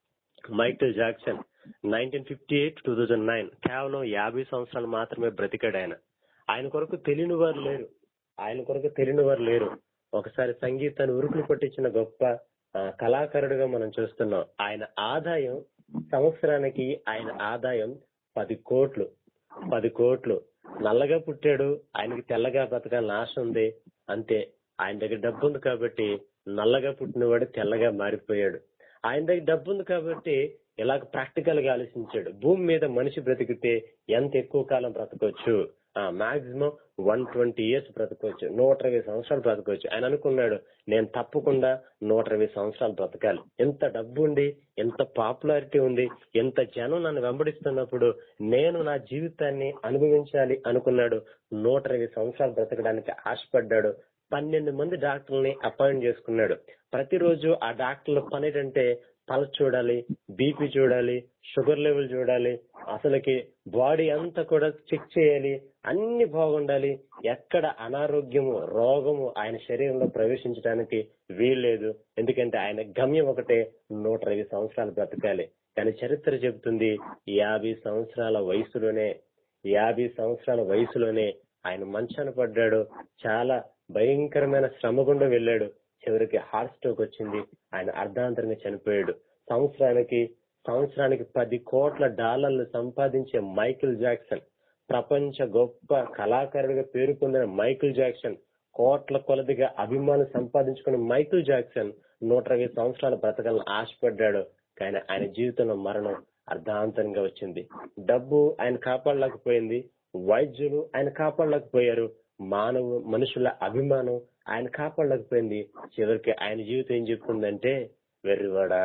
Michael Jackson nineteen fifty eight two thousand nine కేవలం యాభై సంవత్సరాలు మాత్రమే బ్రతికాడు ఆయన ఆయన కొరకు తెలియని వారు లేరు ఆయన కొరకు తెలియని వారు లేరు ఒకసారి సంగీతాన్ని ఉరుకులు పట్టించిన గొప్ప ఆ, కళాకారుడిగా మనం చూస్తున్నాం ఆయన ఆదాయం సంవత్సరానికి ఆయన ఆదాయం పది కోట్లు పది కోట్లు నల్లగా పుట్టాడు ఆయనకి తెల్లగా బ్రతకాలని ఆశ ఉంది అంతే ఆయన దగ్గర డబ్బు ఉంది కాబట్టి నల్లగా పుట్టినవాడు తెల్లగా మారిపోయాడు ఆయన దగ్గర డబ్బు ఉంది కాబట్టి ఇలాగ ప్రాక్టికల్ గా ఆలోచించాడు భూమి మీద మనిషి బ్రతికితే ఎంత ఎక్కువ కాలం బ్రతకొచ్చు మాక్సిమం వన్ ట్వంటీ ఇయర్స్ బ్రతకొచ్చు నూట ఇరవై సంవత్సరాలు బ్రతకొచ్చు ఆయన అనుకున్నాడు నేను తప్పకుండా నూట ఇరవై సంవత్సరాలు బ్రతకాలి ఎంత డబ్బు ఉంది ఎంత పాపులారిటీ ఉంది ఎంత జనం నన్ను వెంబడిస్తున్నప్పుడు నేను నా జీవితాన్ని అనుభవించాలి అనుకున్నాడు నూట ఇరవై సంవత్సరాలు బ్రతకడానికి ఆశపడ్డాడు పన్నెండు మంది డాక్టర్లని అపాయింట్ చేసుకున్నాడు ప్రతిరోజు ఆ డాక్టర్ల పని ఏంటంటే పల్స్ చూడాలి బీపీ చూడాలి షుగర్ లెవెల్ చూడాలి అసలుకి బాడీ అంతా కూడా చెక్ చేయాలి అన్ని బాగుండాలి ఎక్కడ అనారోగ్యము రోగము ఆయన శరీరంలో ప్రవేశించడానికి వీల్లేదు ఎందుకంటే ఆయన గమ్యం ఒకటే నూట ఇరవై సంవత్సరాలు బ్రతకాలి కానీ చరిత్ర చెబుతుంది యాభై సంవత్సరాల వయసులోనే యాభై సంవత్సరాల వయసులోనే ఆయన మంచాన పడ్డాడు చాలా భయంకరమైన శ్రమ గుండా వెళ్ళాడు చివరికి హార్ట్ స్ట్రోక్ వచ్చింది ఆయన అర్ధాంతరంగా చనిపోయాడు సంవత్సరానికి సంవత్సరానికి పది కోట్ల డాలర్లు సంపాదించే మైకిల్ జాక్సన్ ప్రపంచ గొప్ప కళాకారుడిగా పేరు పొందిన మైకిల్ జాక్సన్ కోట్ల కొలదిగా అభిమానం సంపాదించుకున్న మైకిల్ జాక్సన్ నూట ఇరవై సంవత్సరాల బ్రతకాలని ఆశపడ్డాడు కానీ ఆయన జీవితంలో మరణం అర్ధాంతరంగా వచ్చింది డబ్బు ఆయన కాపాడలేకపోయింది వైద్యులు ఆయన కాపాడలేకపోయారు మానవ మనుషుల అభిమానం ఆయన కాపాడలేకపోయింది చివరికి ఆయన జీవితం ఏం చెప్తుందంటే వెర్రివాడా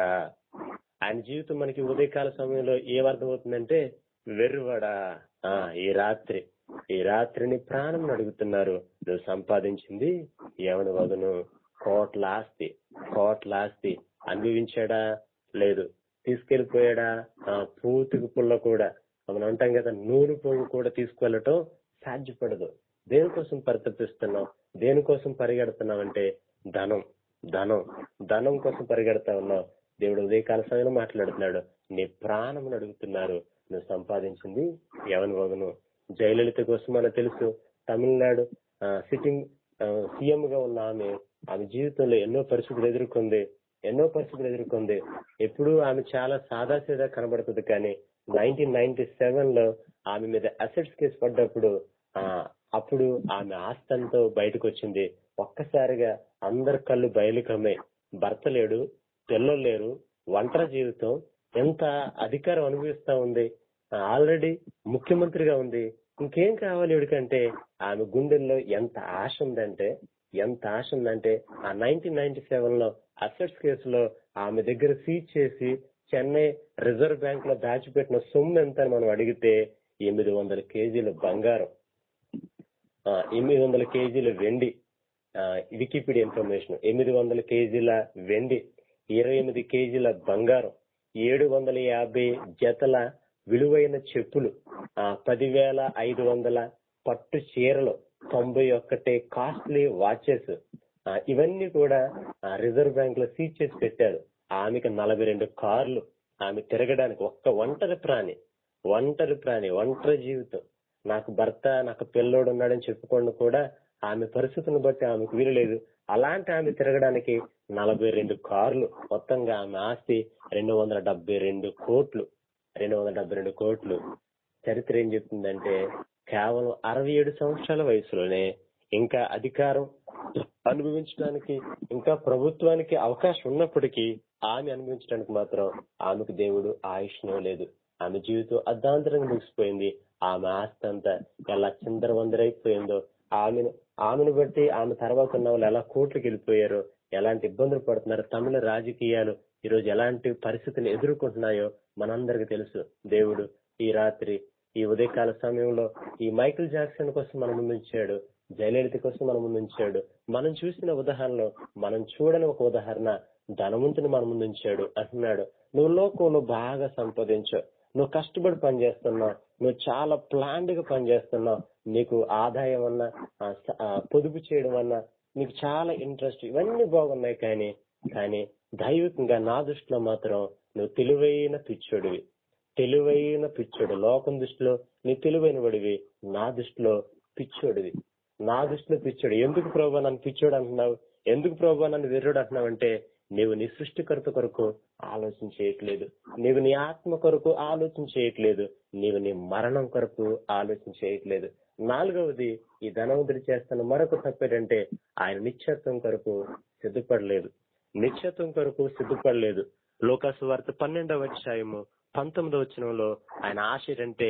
ఆయన జీవితం మనకి ఉదయకాల సమయంలో ఏమర్థమవుతుందంటే వెర్రివాడా ఆ ఈ రాత్రి ఈ రాత్రిని ప్రాణం అడుగుతున్నారు నువ్వు సంపాదించింది ఎవడు వదును కోట్ల ఆస్తి కోట్ల ఆస్తి అనుభవించాడా లేదు తీసుకెళ్లిపోయాడా ఆ పూతికి పుల్ల కూడా మనం అంటాం కదా నూనె పొంగు కూడా తీసుకువెళ్ళటం సాధ్యపడదు దేనికోసం పరితపిస్తున్నాం దేనికోసం పరిగెడుతున్నాం అంటే ధనం ధనం ధనం కోసం పరిగెడతా ఉన్నావు దేవుడు ఉదయకాల సమయంలో మాట్లాడుతున్నాడు నీ ప్రాణం అడుగుతున్నారు నువ్వు సంపాదించింది ఎవని వగను జయలలిత కోసం మనకు తెలుసు తమిళనాడు సిట్టింగ్ సీఎం గా ఉన్న ఆమె ఆమె జీవితంలో ఎన్నో పరిస్థితులు ఎదుర్కొంది ఎన్నో పరిస్థితులు ఎదుర్కొంది ఎప్పుడు ఆమె చాలా సాదాసీదా కనబడుతుంది కానీ నైన్టీన్ నైన్టీ సెవెన్ లో ఆమె మీద అసెట్స్ కేసు పడ్డప్పుడు ఆ అప్పుడు ఆమె ఆస్తంతో బయటకు వచ్చింది ఒక్కసారిగా అందరి కళ్ళు బయలు కమ్మాయి భర్త లేడు పిల్లలు లేరు ఒంటరి జీవితం ఎంత అధికారం అనుభవిస్తా ఉంది ఆల్రెడీ ముఖ్యమంత్రిగా ఉంది ఇంకేం కావాలి వీడికంటే ఆమె గుండెల్లో ఎంత ఆశ ఉందంటే ఎంత ఆశ ఉందంటే ఆ నైన్టీన్ నైన్టీ సెవెన్ లో అసెట్స్ కేసులో ఆమె దగ్గర సీజ్ చేసి చెన్నై రిజర్వ్ బ్యాంక్ లో దాచిపెట్టిన సొమ్ము ఎంత అని మనం అడిగితే ఎనిమిది వందల కేజీల బంగారం ఆ, ఎనిమిది వందల కేజీల వెండి ఆ, వికీపీడియా ఇన్ఫర్మేషన్ ఎనిమిది వందల కేజీల వెండి ఇరవై ఎనిమిది కేజీల బంగారం ఏడు వందల యాభై జతల విలువైన చెప్పులు ఆ పదివేల ఐదు వందల పట్టు చీరలు తొంభై ఒక్కటి కాస్ట్లీ వాచెస్ ఇవన్నీ కూడా ఆ, రిజర్వ్ బ్యాంక్ లో సీజ్ చేసి పెట్టారు ఆమెకి నలభై రెండు కార్లు ఆమె తిరగడానికి ఒక్క ఒంటరి ప్రాణి ఒంటరి ప్రాణి ఒంటరి జీవితం నాకు భర్త నాకు పిల్లోడు ఉన్నాడని చెప్పుకోండి కూడా ఆమె పరిస్థితిని బట్టి ఆమెకు వీలు లేదు అలాంటి ఆమె తిరగడానికి నలభై రెండు కార్లు మొత్తంగా ఆమె ఆస్తి రెండు వందల డెబ్బై రెండు కోట్లు రెండు వందల డెబ్బై రెండు కోట్లు చరిత్ర ఏం చెప్తుందంటే కేవలం అరవై ఏడు సంవత్సరాల వయసులోనే ఇంకా అధికారం అనుభవించడానికి ఇంకా ప్రభుత్వానికి అవకాశం ఉన్నప్పటికీ ఆమె అనుభవించడానికి మాత్రం ఆమెకు దేవుడు ఆయుష్ను లేదు ఆమె జీవితం అర్ధాంతరంగా ముగిసిపోయింది ఆమె ఆస్తి అంతా ఎలా చిందరవందరైపోయిందో ఆమెను ఆమెను బట్టి ఆమె తర్వాత ఉన్న వాళ్ళు ఎలా కోట్లకు వెళ్ళిపోయారో ఎలాంటి ఇబ్బందులు పడుతున్నారో తమిళ రాజకీయాలు ఈ రోజు ఎలాంటి పరిస్థితిని ఎదుర్కొంటున్నాయో మనందరికి తెలుసు దేవుడు ఈ రాత్రి ఈ ఉదయకాల సమయంలో ఈ మైకిల్ జాక్సన్ కోసం మన ముందు ఉంచాడు జయలలిత కోసం మన ముందు ఉంచాడు మనం చూసిన ఉదాహరణలో మనం చూడని ఒక ఉదాహరణ ధనవంతుని మన ముందు ఉంచాడు అంటున్నాడు నువ్వు లోకంలో బాగా సంపాదించు నువ్వు కష్టపడి పనిచేస్తున్నావు నువ్వు చాలా ప్లాండ్ గా పనిచేస్తున్నావు నీకు ఆదాయం అన్నా ఆ, స- ఆ, పొదుపు చేయడం అన్నా నీకు చాలా ఇంట్రెస్ట్ ఇవన్నీ బాగున్నాయి కానీ కానీ దైవికంగా నా దృష్టిలో మాత్రం నువ్వు తెలివైన పిచ్చోడివి తెలివైన పిచ్చోడు లోకం దృష్టిలో నీ తెలివైన వాడివి నా దృష్టిలో పిచ్చోడివి నా దృష్టిలో పిచ్చోడు ఎందుకు ప్రభా నన్ను పిచ్చోడు అంటున్నావు ఎందుకు ప్రభా నన్ను వెర్రుడు అంటున్నావు అంటే నీవు నీ సృష్టికర్త కొరకు ఆలోచన చేయట్లేదు నీవు నీ ఆత్మ కొరకు ఆలోచన చేయట్లేదు నీవు నీ మరణం కొరకు ఆలోచన చేయట్లేదు నాలుగవది ఈ ధనవంతుడు చేస్తున్న మరొక తప్పేటంటే ఆయన నిత్యత్వం కొరకు సిద్ధపడలేదు నిత్యత్వం కొరకు సిద్ధపడలేదు లోకాసు వార్త పన్నెండవ అధ్యాయము పంతొమ్మిదవ వచనంలో ఆయన ఆశ ఏంటంటే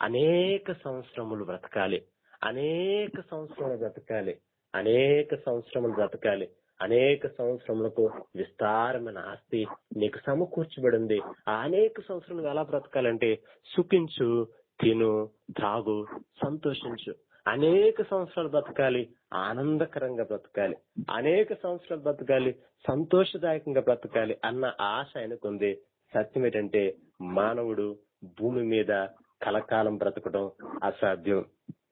అనేక సంవత్సరములు బ్రతకాలి అనేక సంవత్సరములు బ్రతకాలి అనేక సంవత్సరములు బ్రతకాలి అనేక సంవత్సరములకు విస్తారమైన ఆస్తి నీకు సమకూర్చబడింది ఆ అనేక సంవత్సరాలు ఎలా బ్రతకాలంటే సుఖించు తిను త్రాగు సంతోషించు అనేక సంవత్సరాలు బ్రతకాలి ఆనందకరంగా బ్రతకాలి అనేక సంవత్సరాలు బ్రతకాలి సంతోషదాయకంగా బ్రతకాలి అన్న ఆశ ఆయనకుంది సత్యం ఏంటంటే మానవుడు భూమి మీద కలకాలం బ్రతకడం అసాధ్యం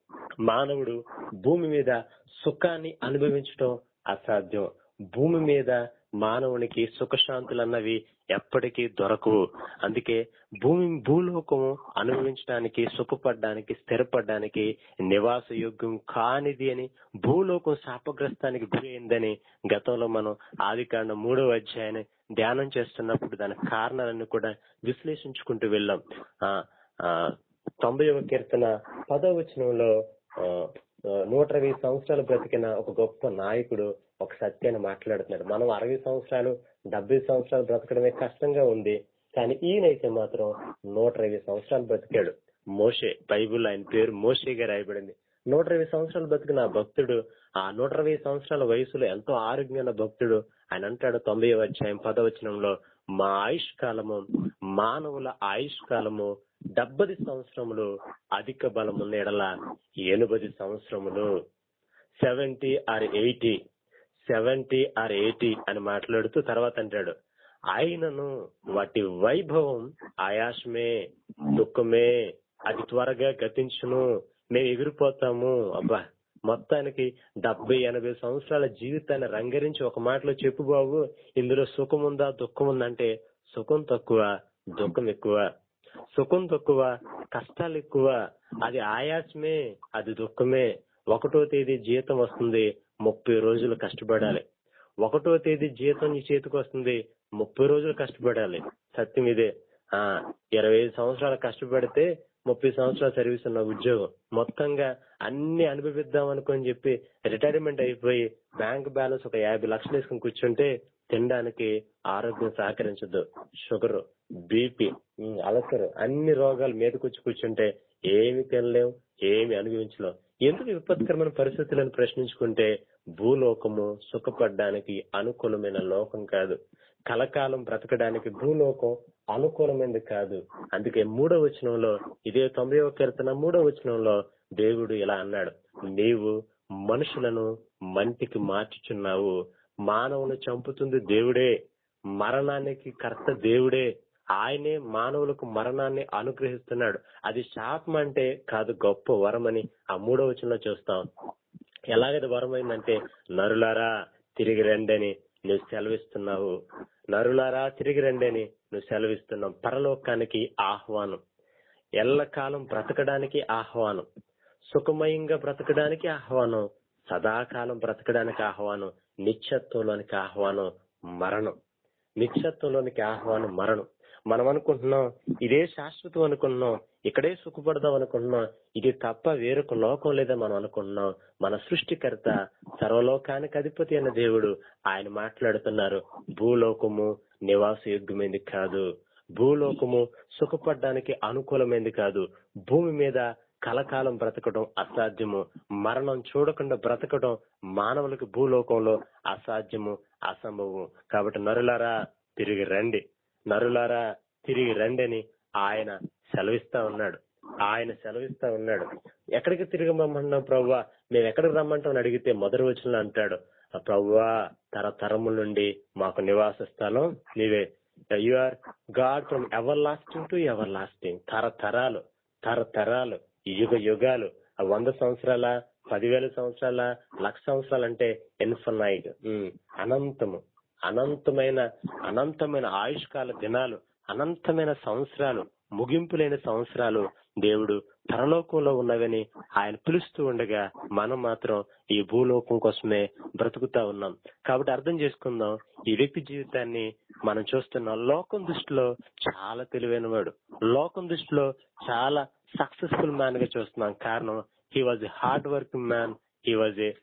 మానవుడు భూమి మీద సుఖాన్ని అనుభవించడం అసాధ్యం భూమి మీద మానవునికి సుఖశాంతులు అన్నవి ఎప్పటికీ దొరకవు అందుకే భూమి భూలోకము అనుభవించడానికి సుఖపడడానికి స్థిరపడడానికి నివాస యోగ్యం కానిది అని భూలోకం శాపగ్రస్తానికి గురి అయిందని గతంలో మనం ఆది కాండ మూడవ అధ్యాయాన్ని ధ్యానం చేస్తున్నప్పుడు దాని కారణాలను కూడా విశ్లేషించుకుంటూ వెళ్ళాం ఆ ఆ తొంభైవ కీర్తన పదవ వచనంలో ఆ, ఆ, నూట ఇరవై సంవత్సరాలు బ్రతికిన ఒక గొప్ప నాయకుడు ఒక సత్యాన్ని మాట్లాడుతున్నాడు మనం అరవై సంవత్సరాలు డెబ్బై సంవత్సరాలు బ్రతకడమే కష్టంగా ఉంది కానీ ఈయనైతే మాత్రం నూట ఇరవై సంవత్సరాలు బ్రతికాడు మోషే బైబిల్ ఆయన పేరు మోషేగా రాయబడింది నూట ఇరవై సంవత్సరాలు బతికిన ఆ భక్తుడు ఆ నూట ఇరవై సంవత్సరాల వయసులో ఎంతో ఆరోగ్యమైన భక్తుడు ఆయన అంటాడు తొంభై అధ్యాయం పదవచనంలో మా ఆయుష్ కాలము మానవుల ఆయుష్ కాలము డెబ్బది సంవత్సరములు అధిక బలమున్న ఎడల ఎనభది సంవత్సరములు seventy or eighty seventy or eighty అని మాట్లాడుతూ తర్వాత అంటాడు ఆయనను వాటి వైభవం ఆయాసమే దుఃఖమే అది త్వరగా గతించును మేము ఎగిరిపోతాము అబ్బా మొత్తానికి డెబ్బై ఎనభై సంవత్సరాల జీవితాన్ని రంగరించి ఒక మాటలో చెప్పు బాబు ఇందులో సుఖం ఉందా దుఃఖం ఉందంటే సుఖం తక్కువ దుఃఖం ఎక్కువ సుఖం తక్కువ కష్టాలు ఎక్కువ అది ఆయాసమే అది దుఃఖమే ఒకటో తేదీ జీతం వస్తుంది ముప్పై రోజులు కష్టపడాలి ఒకటో తేదీ జీతం నీ చేతికి వస్తుంది ముప్పై రోజులు కష్టపడాలి సత్యం ఇదే ఆ ఇరవై ఐదు సంవత్సరాలు కష్టపడితే ముప్పై సంవత్సరాల సర్వీస్ ఉన్న ఉద్యోగం మొత్తంగా అన్ని అనుభవిద్దాం అనుకొని చెప్పి రిటైర్మెంట్ అయిపోయి బ్యాంక్ బ్యాలెన్స్ ఒక యాభై లక్షలు వేసుకుని కూర్చుంటే తినడానికి ఆరోగ్యం సహకరించదు షుగర్ బీపీ అలసరు అన్ని రోగాలు మీదకొచ్చి కూర్చుంటే ఏమి తినలేం ఏమి అనుభవించలేం ఎందుకు విపత్కరమైన పరిస్థితులను ప్రశ్నించుకుంటే భూలోకము సుఖపడడానికి అనుకూలమైన లోకం కాదు కలకాలం బ్రతకడానికి భూలోకం అనుకూలమైనది కాదు అందుకే మూడో వచనంలో ఇదే తొంభై కీర్తన మూడో వచనంలో దేవుడు ఇలా అన్నాడు నీవు మనుషులను మంటికి మార్చుచున్నావు మానవుని చంపుతుంది దేవుడే మరణానికి కర్త దేవుడే ఆయనే మానవులకు మరణాన్ని అనుగ్రహిస్తున్నాడు అది శాపం అంటే కాదు గొప్ప వరమని ఆ మూడో వచనంలో చూస్తాం ఎలాగది వరమైందంటే నరులారా తిరిగి రండని నువ్వు సెలవిస్తున్నావు నరులారా తిరిగి రండని నువ్వు సెలవిస్తున్నావు పరలోకానికి ఆహ్వానం ఎల్లకాలం బ్రతకడానికి ఆహ్వానం సుఖమయంగా బ్రతకడానికి ఆహ్వానం సదాకాలం బ్రతకడానికి ఆహ్వానం నిత్యత్వంలోనికి ఆహ్వానం మరణం నిత్యత్వంలోనికి ఆహ్వానం మరణం మనం అనుకుంటున్నాం ఇదే శాశ్వతం అనుకుంటున్నాం ఇక్కడే సుఖపడదాం అనుకుంటున్నాం ఇది తప్ప వేరొక లోకం లేదని మనం అనుకుంటున్నాం మన సృష్టికర్త సర్వలోకానికి అధిపతి అయిన దేవుడు ఆయన మాట్లాడుతున్నారు భూలోకము నివాస యోగ్యమైంది కాదు భూలోకము సుఖపడడానికి అనుకూలమైంది కాదు భూమి మీద కలకాలం బ్రతకడం అసాధ్యము మరణం చూడకుండా బ్రతకడం మానవులకు భూలోకంలో అసాధ్యము అసంభవం కాబట్టి నరులారా తిరిగి రండి నరులారా తిరిగి రండి అని ఆయన సెలవిస్తా ఉన్నాడు ఆయన సెలవిస్తా ఉన్నాడు ఎక్కడికి తిరిగి రమ్మంటున్నాం ప్రవ్వా మేము ఎక్కడికి రమ్మంటామని అడిగితే మొదటి వచ్చిన అంటాడు ప్రవ్వా తరతరముల నుండి మాకు నివాస స్థలం నీవే you are God from everlasting to everlasting తరతరాలు తరతరాలు యుగ యుగాలు ఆ వంద సంవత్సరాల పదివేల సంవత్సరాల లక్ష సంవత్సరాలు అంటే ఇన్ఫనైట్ అనంతము అనంతమైన అనంతమైన ఆయుష్కాల దినాలు అనంతమైన సంవత్సరాలు ముగింపు లేని సంవత్సరాలు దేవుడు పరలోకంలో ఉన్నవని ఆయన పిలుస్తూ ఉండగా మనం మాత్రం ఈ భూలోకం కోసమే బ్రతుకుతా ఉన్నాం కాబట్టి అర్థం చేసుకుందాం ఈ వ్యక్తి జీవితాన్ని మనం చూస్తున్నాం లోకం దృష్టిలో చాలా తెలివైన వాడు లోకం దృష్టిలో చాలా సక్సెస్ఫుల్ మ్యాన్ గా చూస్తున్నాం కారణం he was a hard working man he was a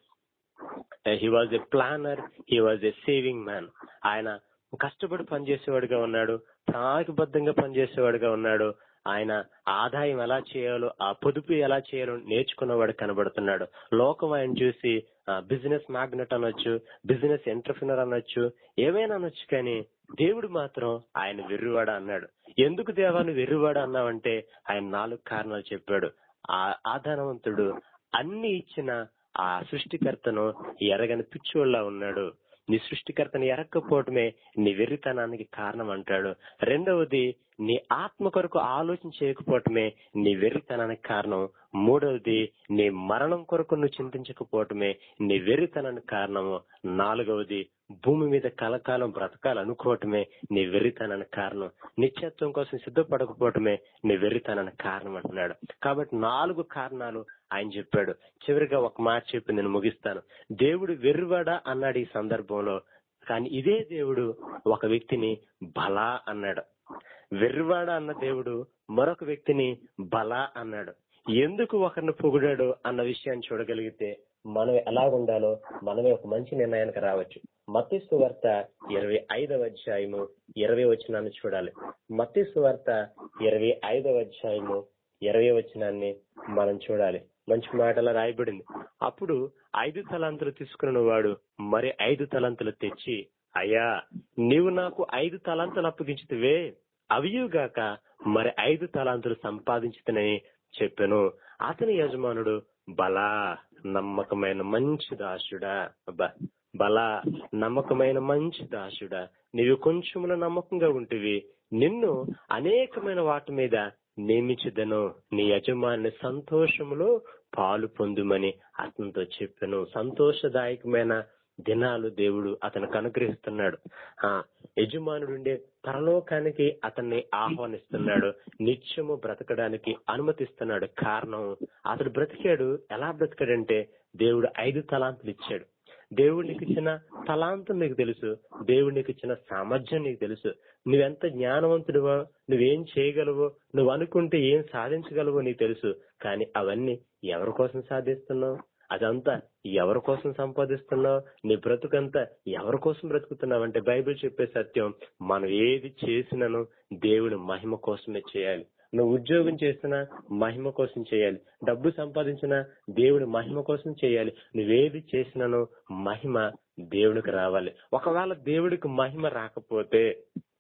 he was a planner he was a saving man ఆయన కష్టపడి పనిచేసేవాడిగా ఉన్నాడు ప్రణాళికబద్ధంగా పనిచేసేవాడిగా ఉన్నాడు ఆయన ఆదాయం ఎలా చేయాలో ఆ పొదుపు ఎలా చేయాలో నేర్చుకున్నవాడు కనబడుతున్నాడు లోకం ఆయన చూసి బిజినెస్ మ్యాగ్నెట్ అనొచ్చు బిజినెస్ ఎంటర్ప్రినర్ అనొచ్చు ఏమైనా అనొచ్చు కానీ దేవుడు మాత్రం ఆయన వెర్రివాడ అన్నాడు ఎందుకు దేవా నువ్వు వెర్రివాడ అన్నావంటే ఆయన నాలుగు కారణాలు చెప్పాడు ఆ ఆధారవంతుడు అన్ని ఇచ్చిన ఆ సృష్టికర్తను ఎరగని పిచ్చోళ్ళ ఉన్నాడు నీ సృష్టికర్తని ఎరక్కపోవటమే నీ వెర్రితనానికి కారణం అంటాడు రెండవది నీ ఆత్మ కొరకు ఆలోచన చేయకపోవటమే నీ వెర్రితనానికి కారణం మూడవది నీ మరణం కొరకు నువ్వు చింతించకపోవటమే నీ వెర్రితనానికి కారణము నాలుగవది భూమి మీద కలకాలం బ్రతకాలనుకోవటమే నీ వెర్రితనానికి కారణం నిత్యత్వం కోసం సిద్ధపడకపోవటమే నీ వెర్రితనానికి కారణం అంటున్నాడు కాబట్టి నాలుగు కారణాలు ఆయన చెప్పాడు చివరిగా ఒక మాట చెప్పి నేను ముగిస్తాను దేవుడు వెర్రివాడా అన్నాడు ఈ సందర్భంలో కానీ ఇదే దేవుడు ఒక వ్యక్తిని బలా అన్నాడు వెర్రివాడ అన్న దేవుడు మరొక వ్యక్తిని బలా అన్నాడు ఎందుకు ఒకరిని పొగిడాడు అన్న విషయాన్ని చూడగలిగితే మనం ఎలా ఉండాలో మనమే ఒక మంచి నిర్ణయానికి రావచ్చు మత్తిస్తు వార్త ఇరవై ఐదవ అధ్యాయము ఇరవై వచనాన్ని చూడాలి మత్తిస్తు వార్త ఇరవై ఐదవ అధ్యాయము ఇరవై వచనాన్ని మనం చూడాలి మంచి మాటలా రాయబడింది అప్పుడు ఐదు తలాంతులు తీసుకున్న వాడు మరి ఐదు తలంతులు తెచ్చి అయ్యా నీవు నాకు ఐదు తలాంతులు అప్పగించితివే అవియుగాక మరి ఐదు తలాంతులు సంపాదించుతనని చెప్పాను అతని యజమానుడు బలా నమ్మకమైన మంచి దాసుడా అబ్బా బలా నమ్మకమైన మంచి దాసుడా నీవు కొంచెముల నమ్మకంగా ఉంటివి నిన్ను అనేకమైన వాటి మీద నియమించదను నీ యజమాని సంతోషములో పాలు పొందుమని అతనితో చెప్పాను సంతోషదాయకమైన దినాలు దేవుడు అతనికి అనుగ్రహిస్తున్నాడు ఆ యజమానుడుండే పరలోకానికి అతన్ని ఆహ్వానిస్తున్నాడు నిత్యము బ్రతకడానికి అనుమతిస్తున్నాడు కారణం అతడు బ్రతికాడు ఎలా బ్రతికాడంటే దేవుడు ఐదు తలాంతులు ఇచ్చాడు దేవుడు నీకు ఇచ్చిన తలాంతం నీకు తెలుసు దేవుడు నీకు ఇచ్చిన సామర్థ్యం నీకు తెలుసు నువ్వెంత జ్ఞానవంతుడివో నువ్వేం చేయగలవో నువ్వు అనుకుంటే ఏం సాధించగలవో నీకు తెలుసు కానీ అవన్నీ ఎవరి కోసం సాధిస్తున్నావు అదంతా ఎవరి కోసం సంపాదిస్తున్నావు నీ బ్రతుకంతా ఎవరి కోసం బ్రతుకుతున్నావు అంటే బైబిల్ చెప్పే సత్యం మనం ఏది చేసినను దేవుని మహిమ కోసమే చేయాలి నువ్వు ఉద్యోగం చేసినా మహిమ కోసం చేయాలి డబ్బు సంపాదించినా దేవుడి మహిమ కోసం చేయాలి నువ్వేది చేసినానో మహిమ దేవుడికి రావాలి ఒకవేళ దేవుడికి మహిమ రాకపోతే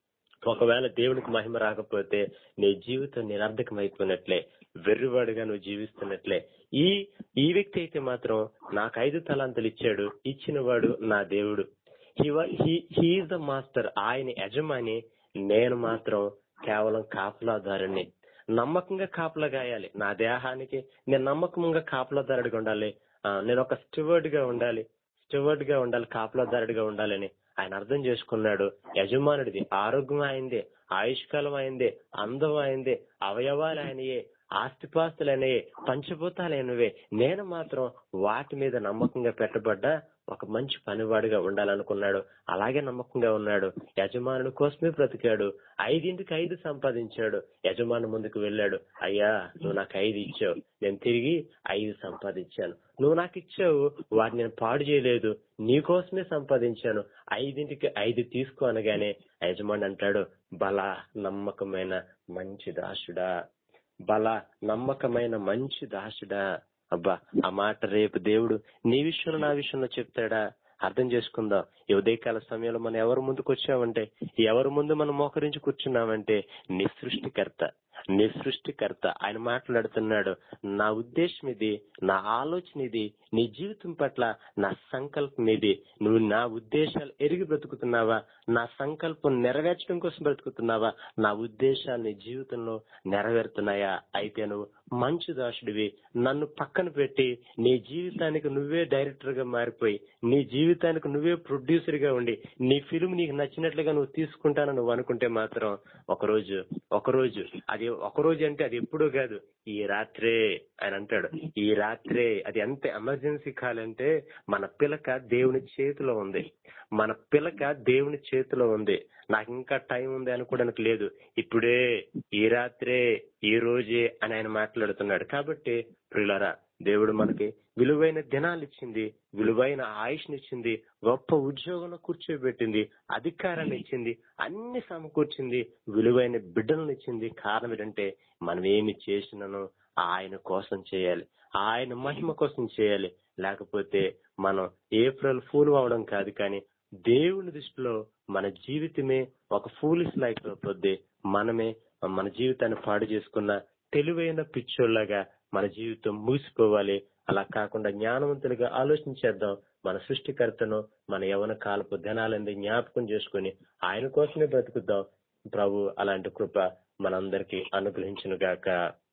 ఒకవేళ దేవునికి మహిమ రాకపోతే నీ జీవితం నిరర్ధకమైపోయినట్లే వెర్రివాడుగా నువ్వు జీవిస్తున్నట్లే ఈ ఈ వ్యక్తి అయితే మాత్రం నాకు ఐదు తలాంతలు ఇచ్చాడు ఇచ్చిన వాడు నా దేవుడు హీఈస్ ద మాస్టర్ ఆయన యజమాని నేను మాత్రం కేవలం కాపలాదారుని నమ్మకంగా కాపలా గాయాలి నా దేహానికి నేను నమ్మకంగా కాపలాదారుడిగా ఉండాలి ఆ, నేను ఒక స్టివర్డ్ గా ఉండాలి స్టివర్డ్ గా ఉండాలి కాపలాదారుడిగా ఉండాలని ఆయన అర్థం చేసుకున్నాడు యజమానుడిది ఆరోగ్యం అయిందే ఆయుష్కాలం అయిందే అందం అయిందే అవయవాలు ఆయనయే ఆస్తిపాస్తులైనయే పంచభూతాలైనవే నేను మాత్రం వాటి మీద నమ్మకంగా పెట్టబడ్డ ఒక మంచి పనివాడిగా ఉండాలనుకున్నాడు అలాగే నమ్మకంగా ఉన్నాడు యజమానుడి కోసమే బ్రతికాడు ఐదింటికి ఐదు సంపాదించాడు యజమాని ముందుకు వెళ్ళాడు అయ్యా నువ్వు నాకు ఐదు ఇచ్చావు నేను తిరిగి ఐదు సంపాదించాను నువ్వు నాకు ఇచ్చావు వాటిని నేను పాడు చేయలేదు నీ కోసమే సంపాదించాను ఐదింటికి ఐదు తీసుకో అనగానే యజమాని అంటాడు బల నమ్మకమైన మంచి దాసుడా బల నమ్మకమైన మంచి దాసుడా అబ్బా ఆ మాట రేపు దేవుడు నీ విషయంలో నా విషయంలో చెప్తాడా అర్థం చేసుకుందాం ఈ ఉదయకాల సమయంలో మనం ఎవరి ముందుకు వచ్చామంటే ఎవరి ముందు మనం మోకరించి కూర్చున్నామంటే నీ సృష్టికర్త నీ సృష్టికర్త ఆయన మాట్లాడుతున్నాడు నా ఉద్దేశం ఇది నా ఆలోచన ఇది నీ జీవితం పట్ల నా సంకల్పం ఇది నువ్వు నా ఉద్దేశాలు ఎరిగి బ్రతుకుతున్నావా నా సంకల్పం నెరవేర్చడం కోసం బ్రతుకుతున్నావా నా ఉద్దేశాలు నీ జీవితంలో నెరవేరుతున్నాయా అయితే నువ్వు మంచు దాసుడివి నన్ను పక్కన పెట్టి నీ జీవితానికి నువ్వే డైరెక్టర్ గా మారిపోయి నీ జీవితానికి నువ్వే ప్రొడ్యూసర్ గా ఉండి నీ ఫిల్మ్ నీకు నచ్చినట్లుగా నువ్వు తీసుకుంటానని నువ్వు అనుకుంటే మాత్రం ఒకరోజు ఒకరోజు అది ఒకరోజు అంటే అది ఎప్పుడూ కాదు ఈ రాత్రే ఆయన అంటాడు ఈ రాత్రే అది ఎంత ఎమర్జెన్సీ కాల్ అంటే మన పిలక దేవుని చేతిలో ఉంది మన పిలక దేవుని చేతిలో ఉంది నాకు ఇంకా టైం ఉంది అనుకోవడానికి లేదు ఇప్పుడే ఈ రాత్రే ఈ రోజే అని ఆయన మాట్లాడుతున్నాడు కాబట్టి ప్రియులరా దేవుడు మనకి విలువైన దినాలు ఇచ్చింది విలువైన ఆయుష్ని ఇచ్చింది గొప్ప ఉద్యోగంలో కూర్చోబెట్టింది అధికారాన్ని ఇచ్చింది అన్ని సమకూర్చింది విలువైన బిడ్డలను ఇచ్చింది కారణం ఏంటంటే మనం ఏమి చేసినానో ఆయన కోసం చేయాలి ఆయన మహిమ కోసం చేయాలి లేకపోతే మనం ఏప్రిల్ ఫూల్ అవడం కాదు కానీ దేవుని దృష్టిలో మన జీవితమే ఒక ఫూలిస్ లైఫ్ అయిపోద్ది మనమే మన జీవితాన్ని పాడు చేసుకున్న తెలివైన పిచ్చోళ్ళగా మన జీవితం ముగిసిపోవాలి అలా కాకుండా జ్ఞానవంతులుగా ఆలోచించేద్దాం మన సృష్టికర్తను మన యవన కాలపు ధనాలంది జ్ఞాపకం చేసుకుని ఆయన కోసమే బ్రతుకుద్దాం ప్రభు అలాంటి కృప మనందరికీ అనుగ్రహించును గాక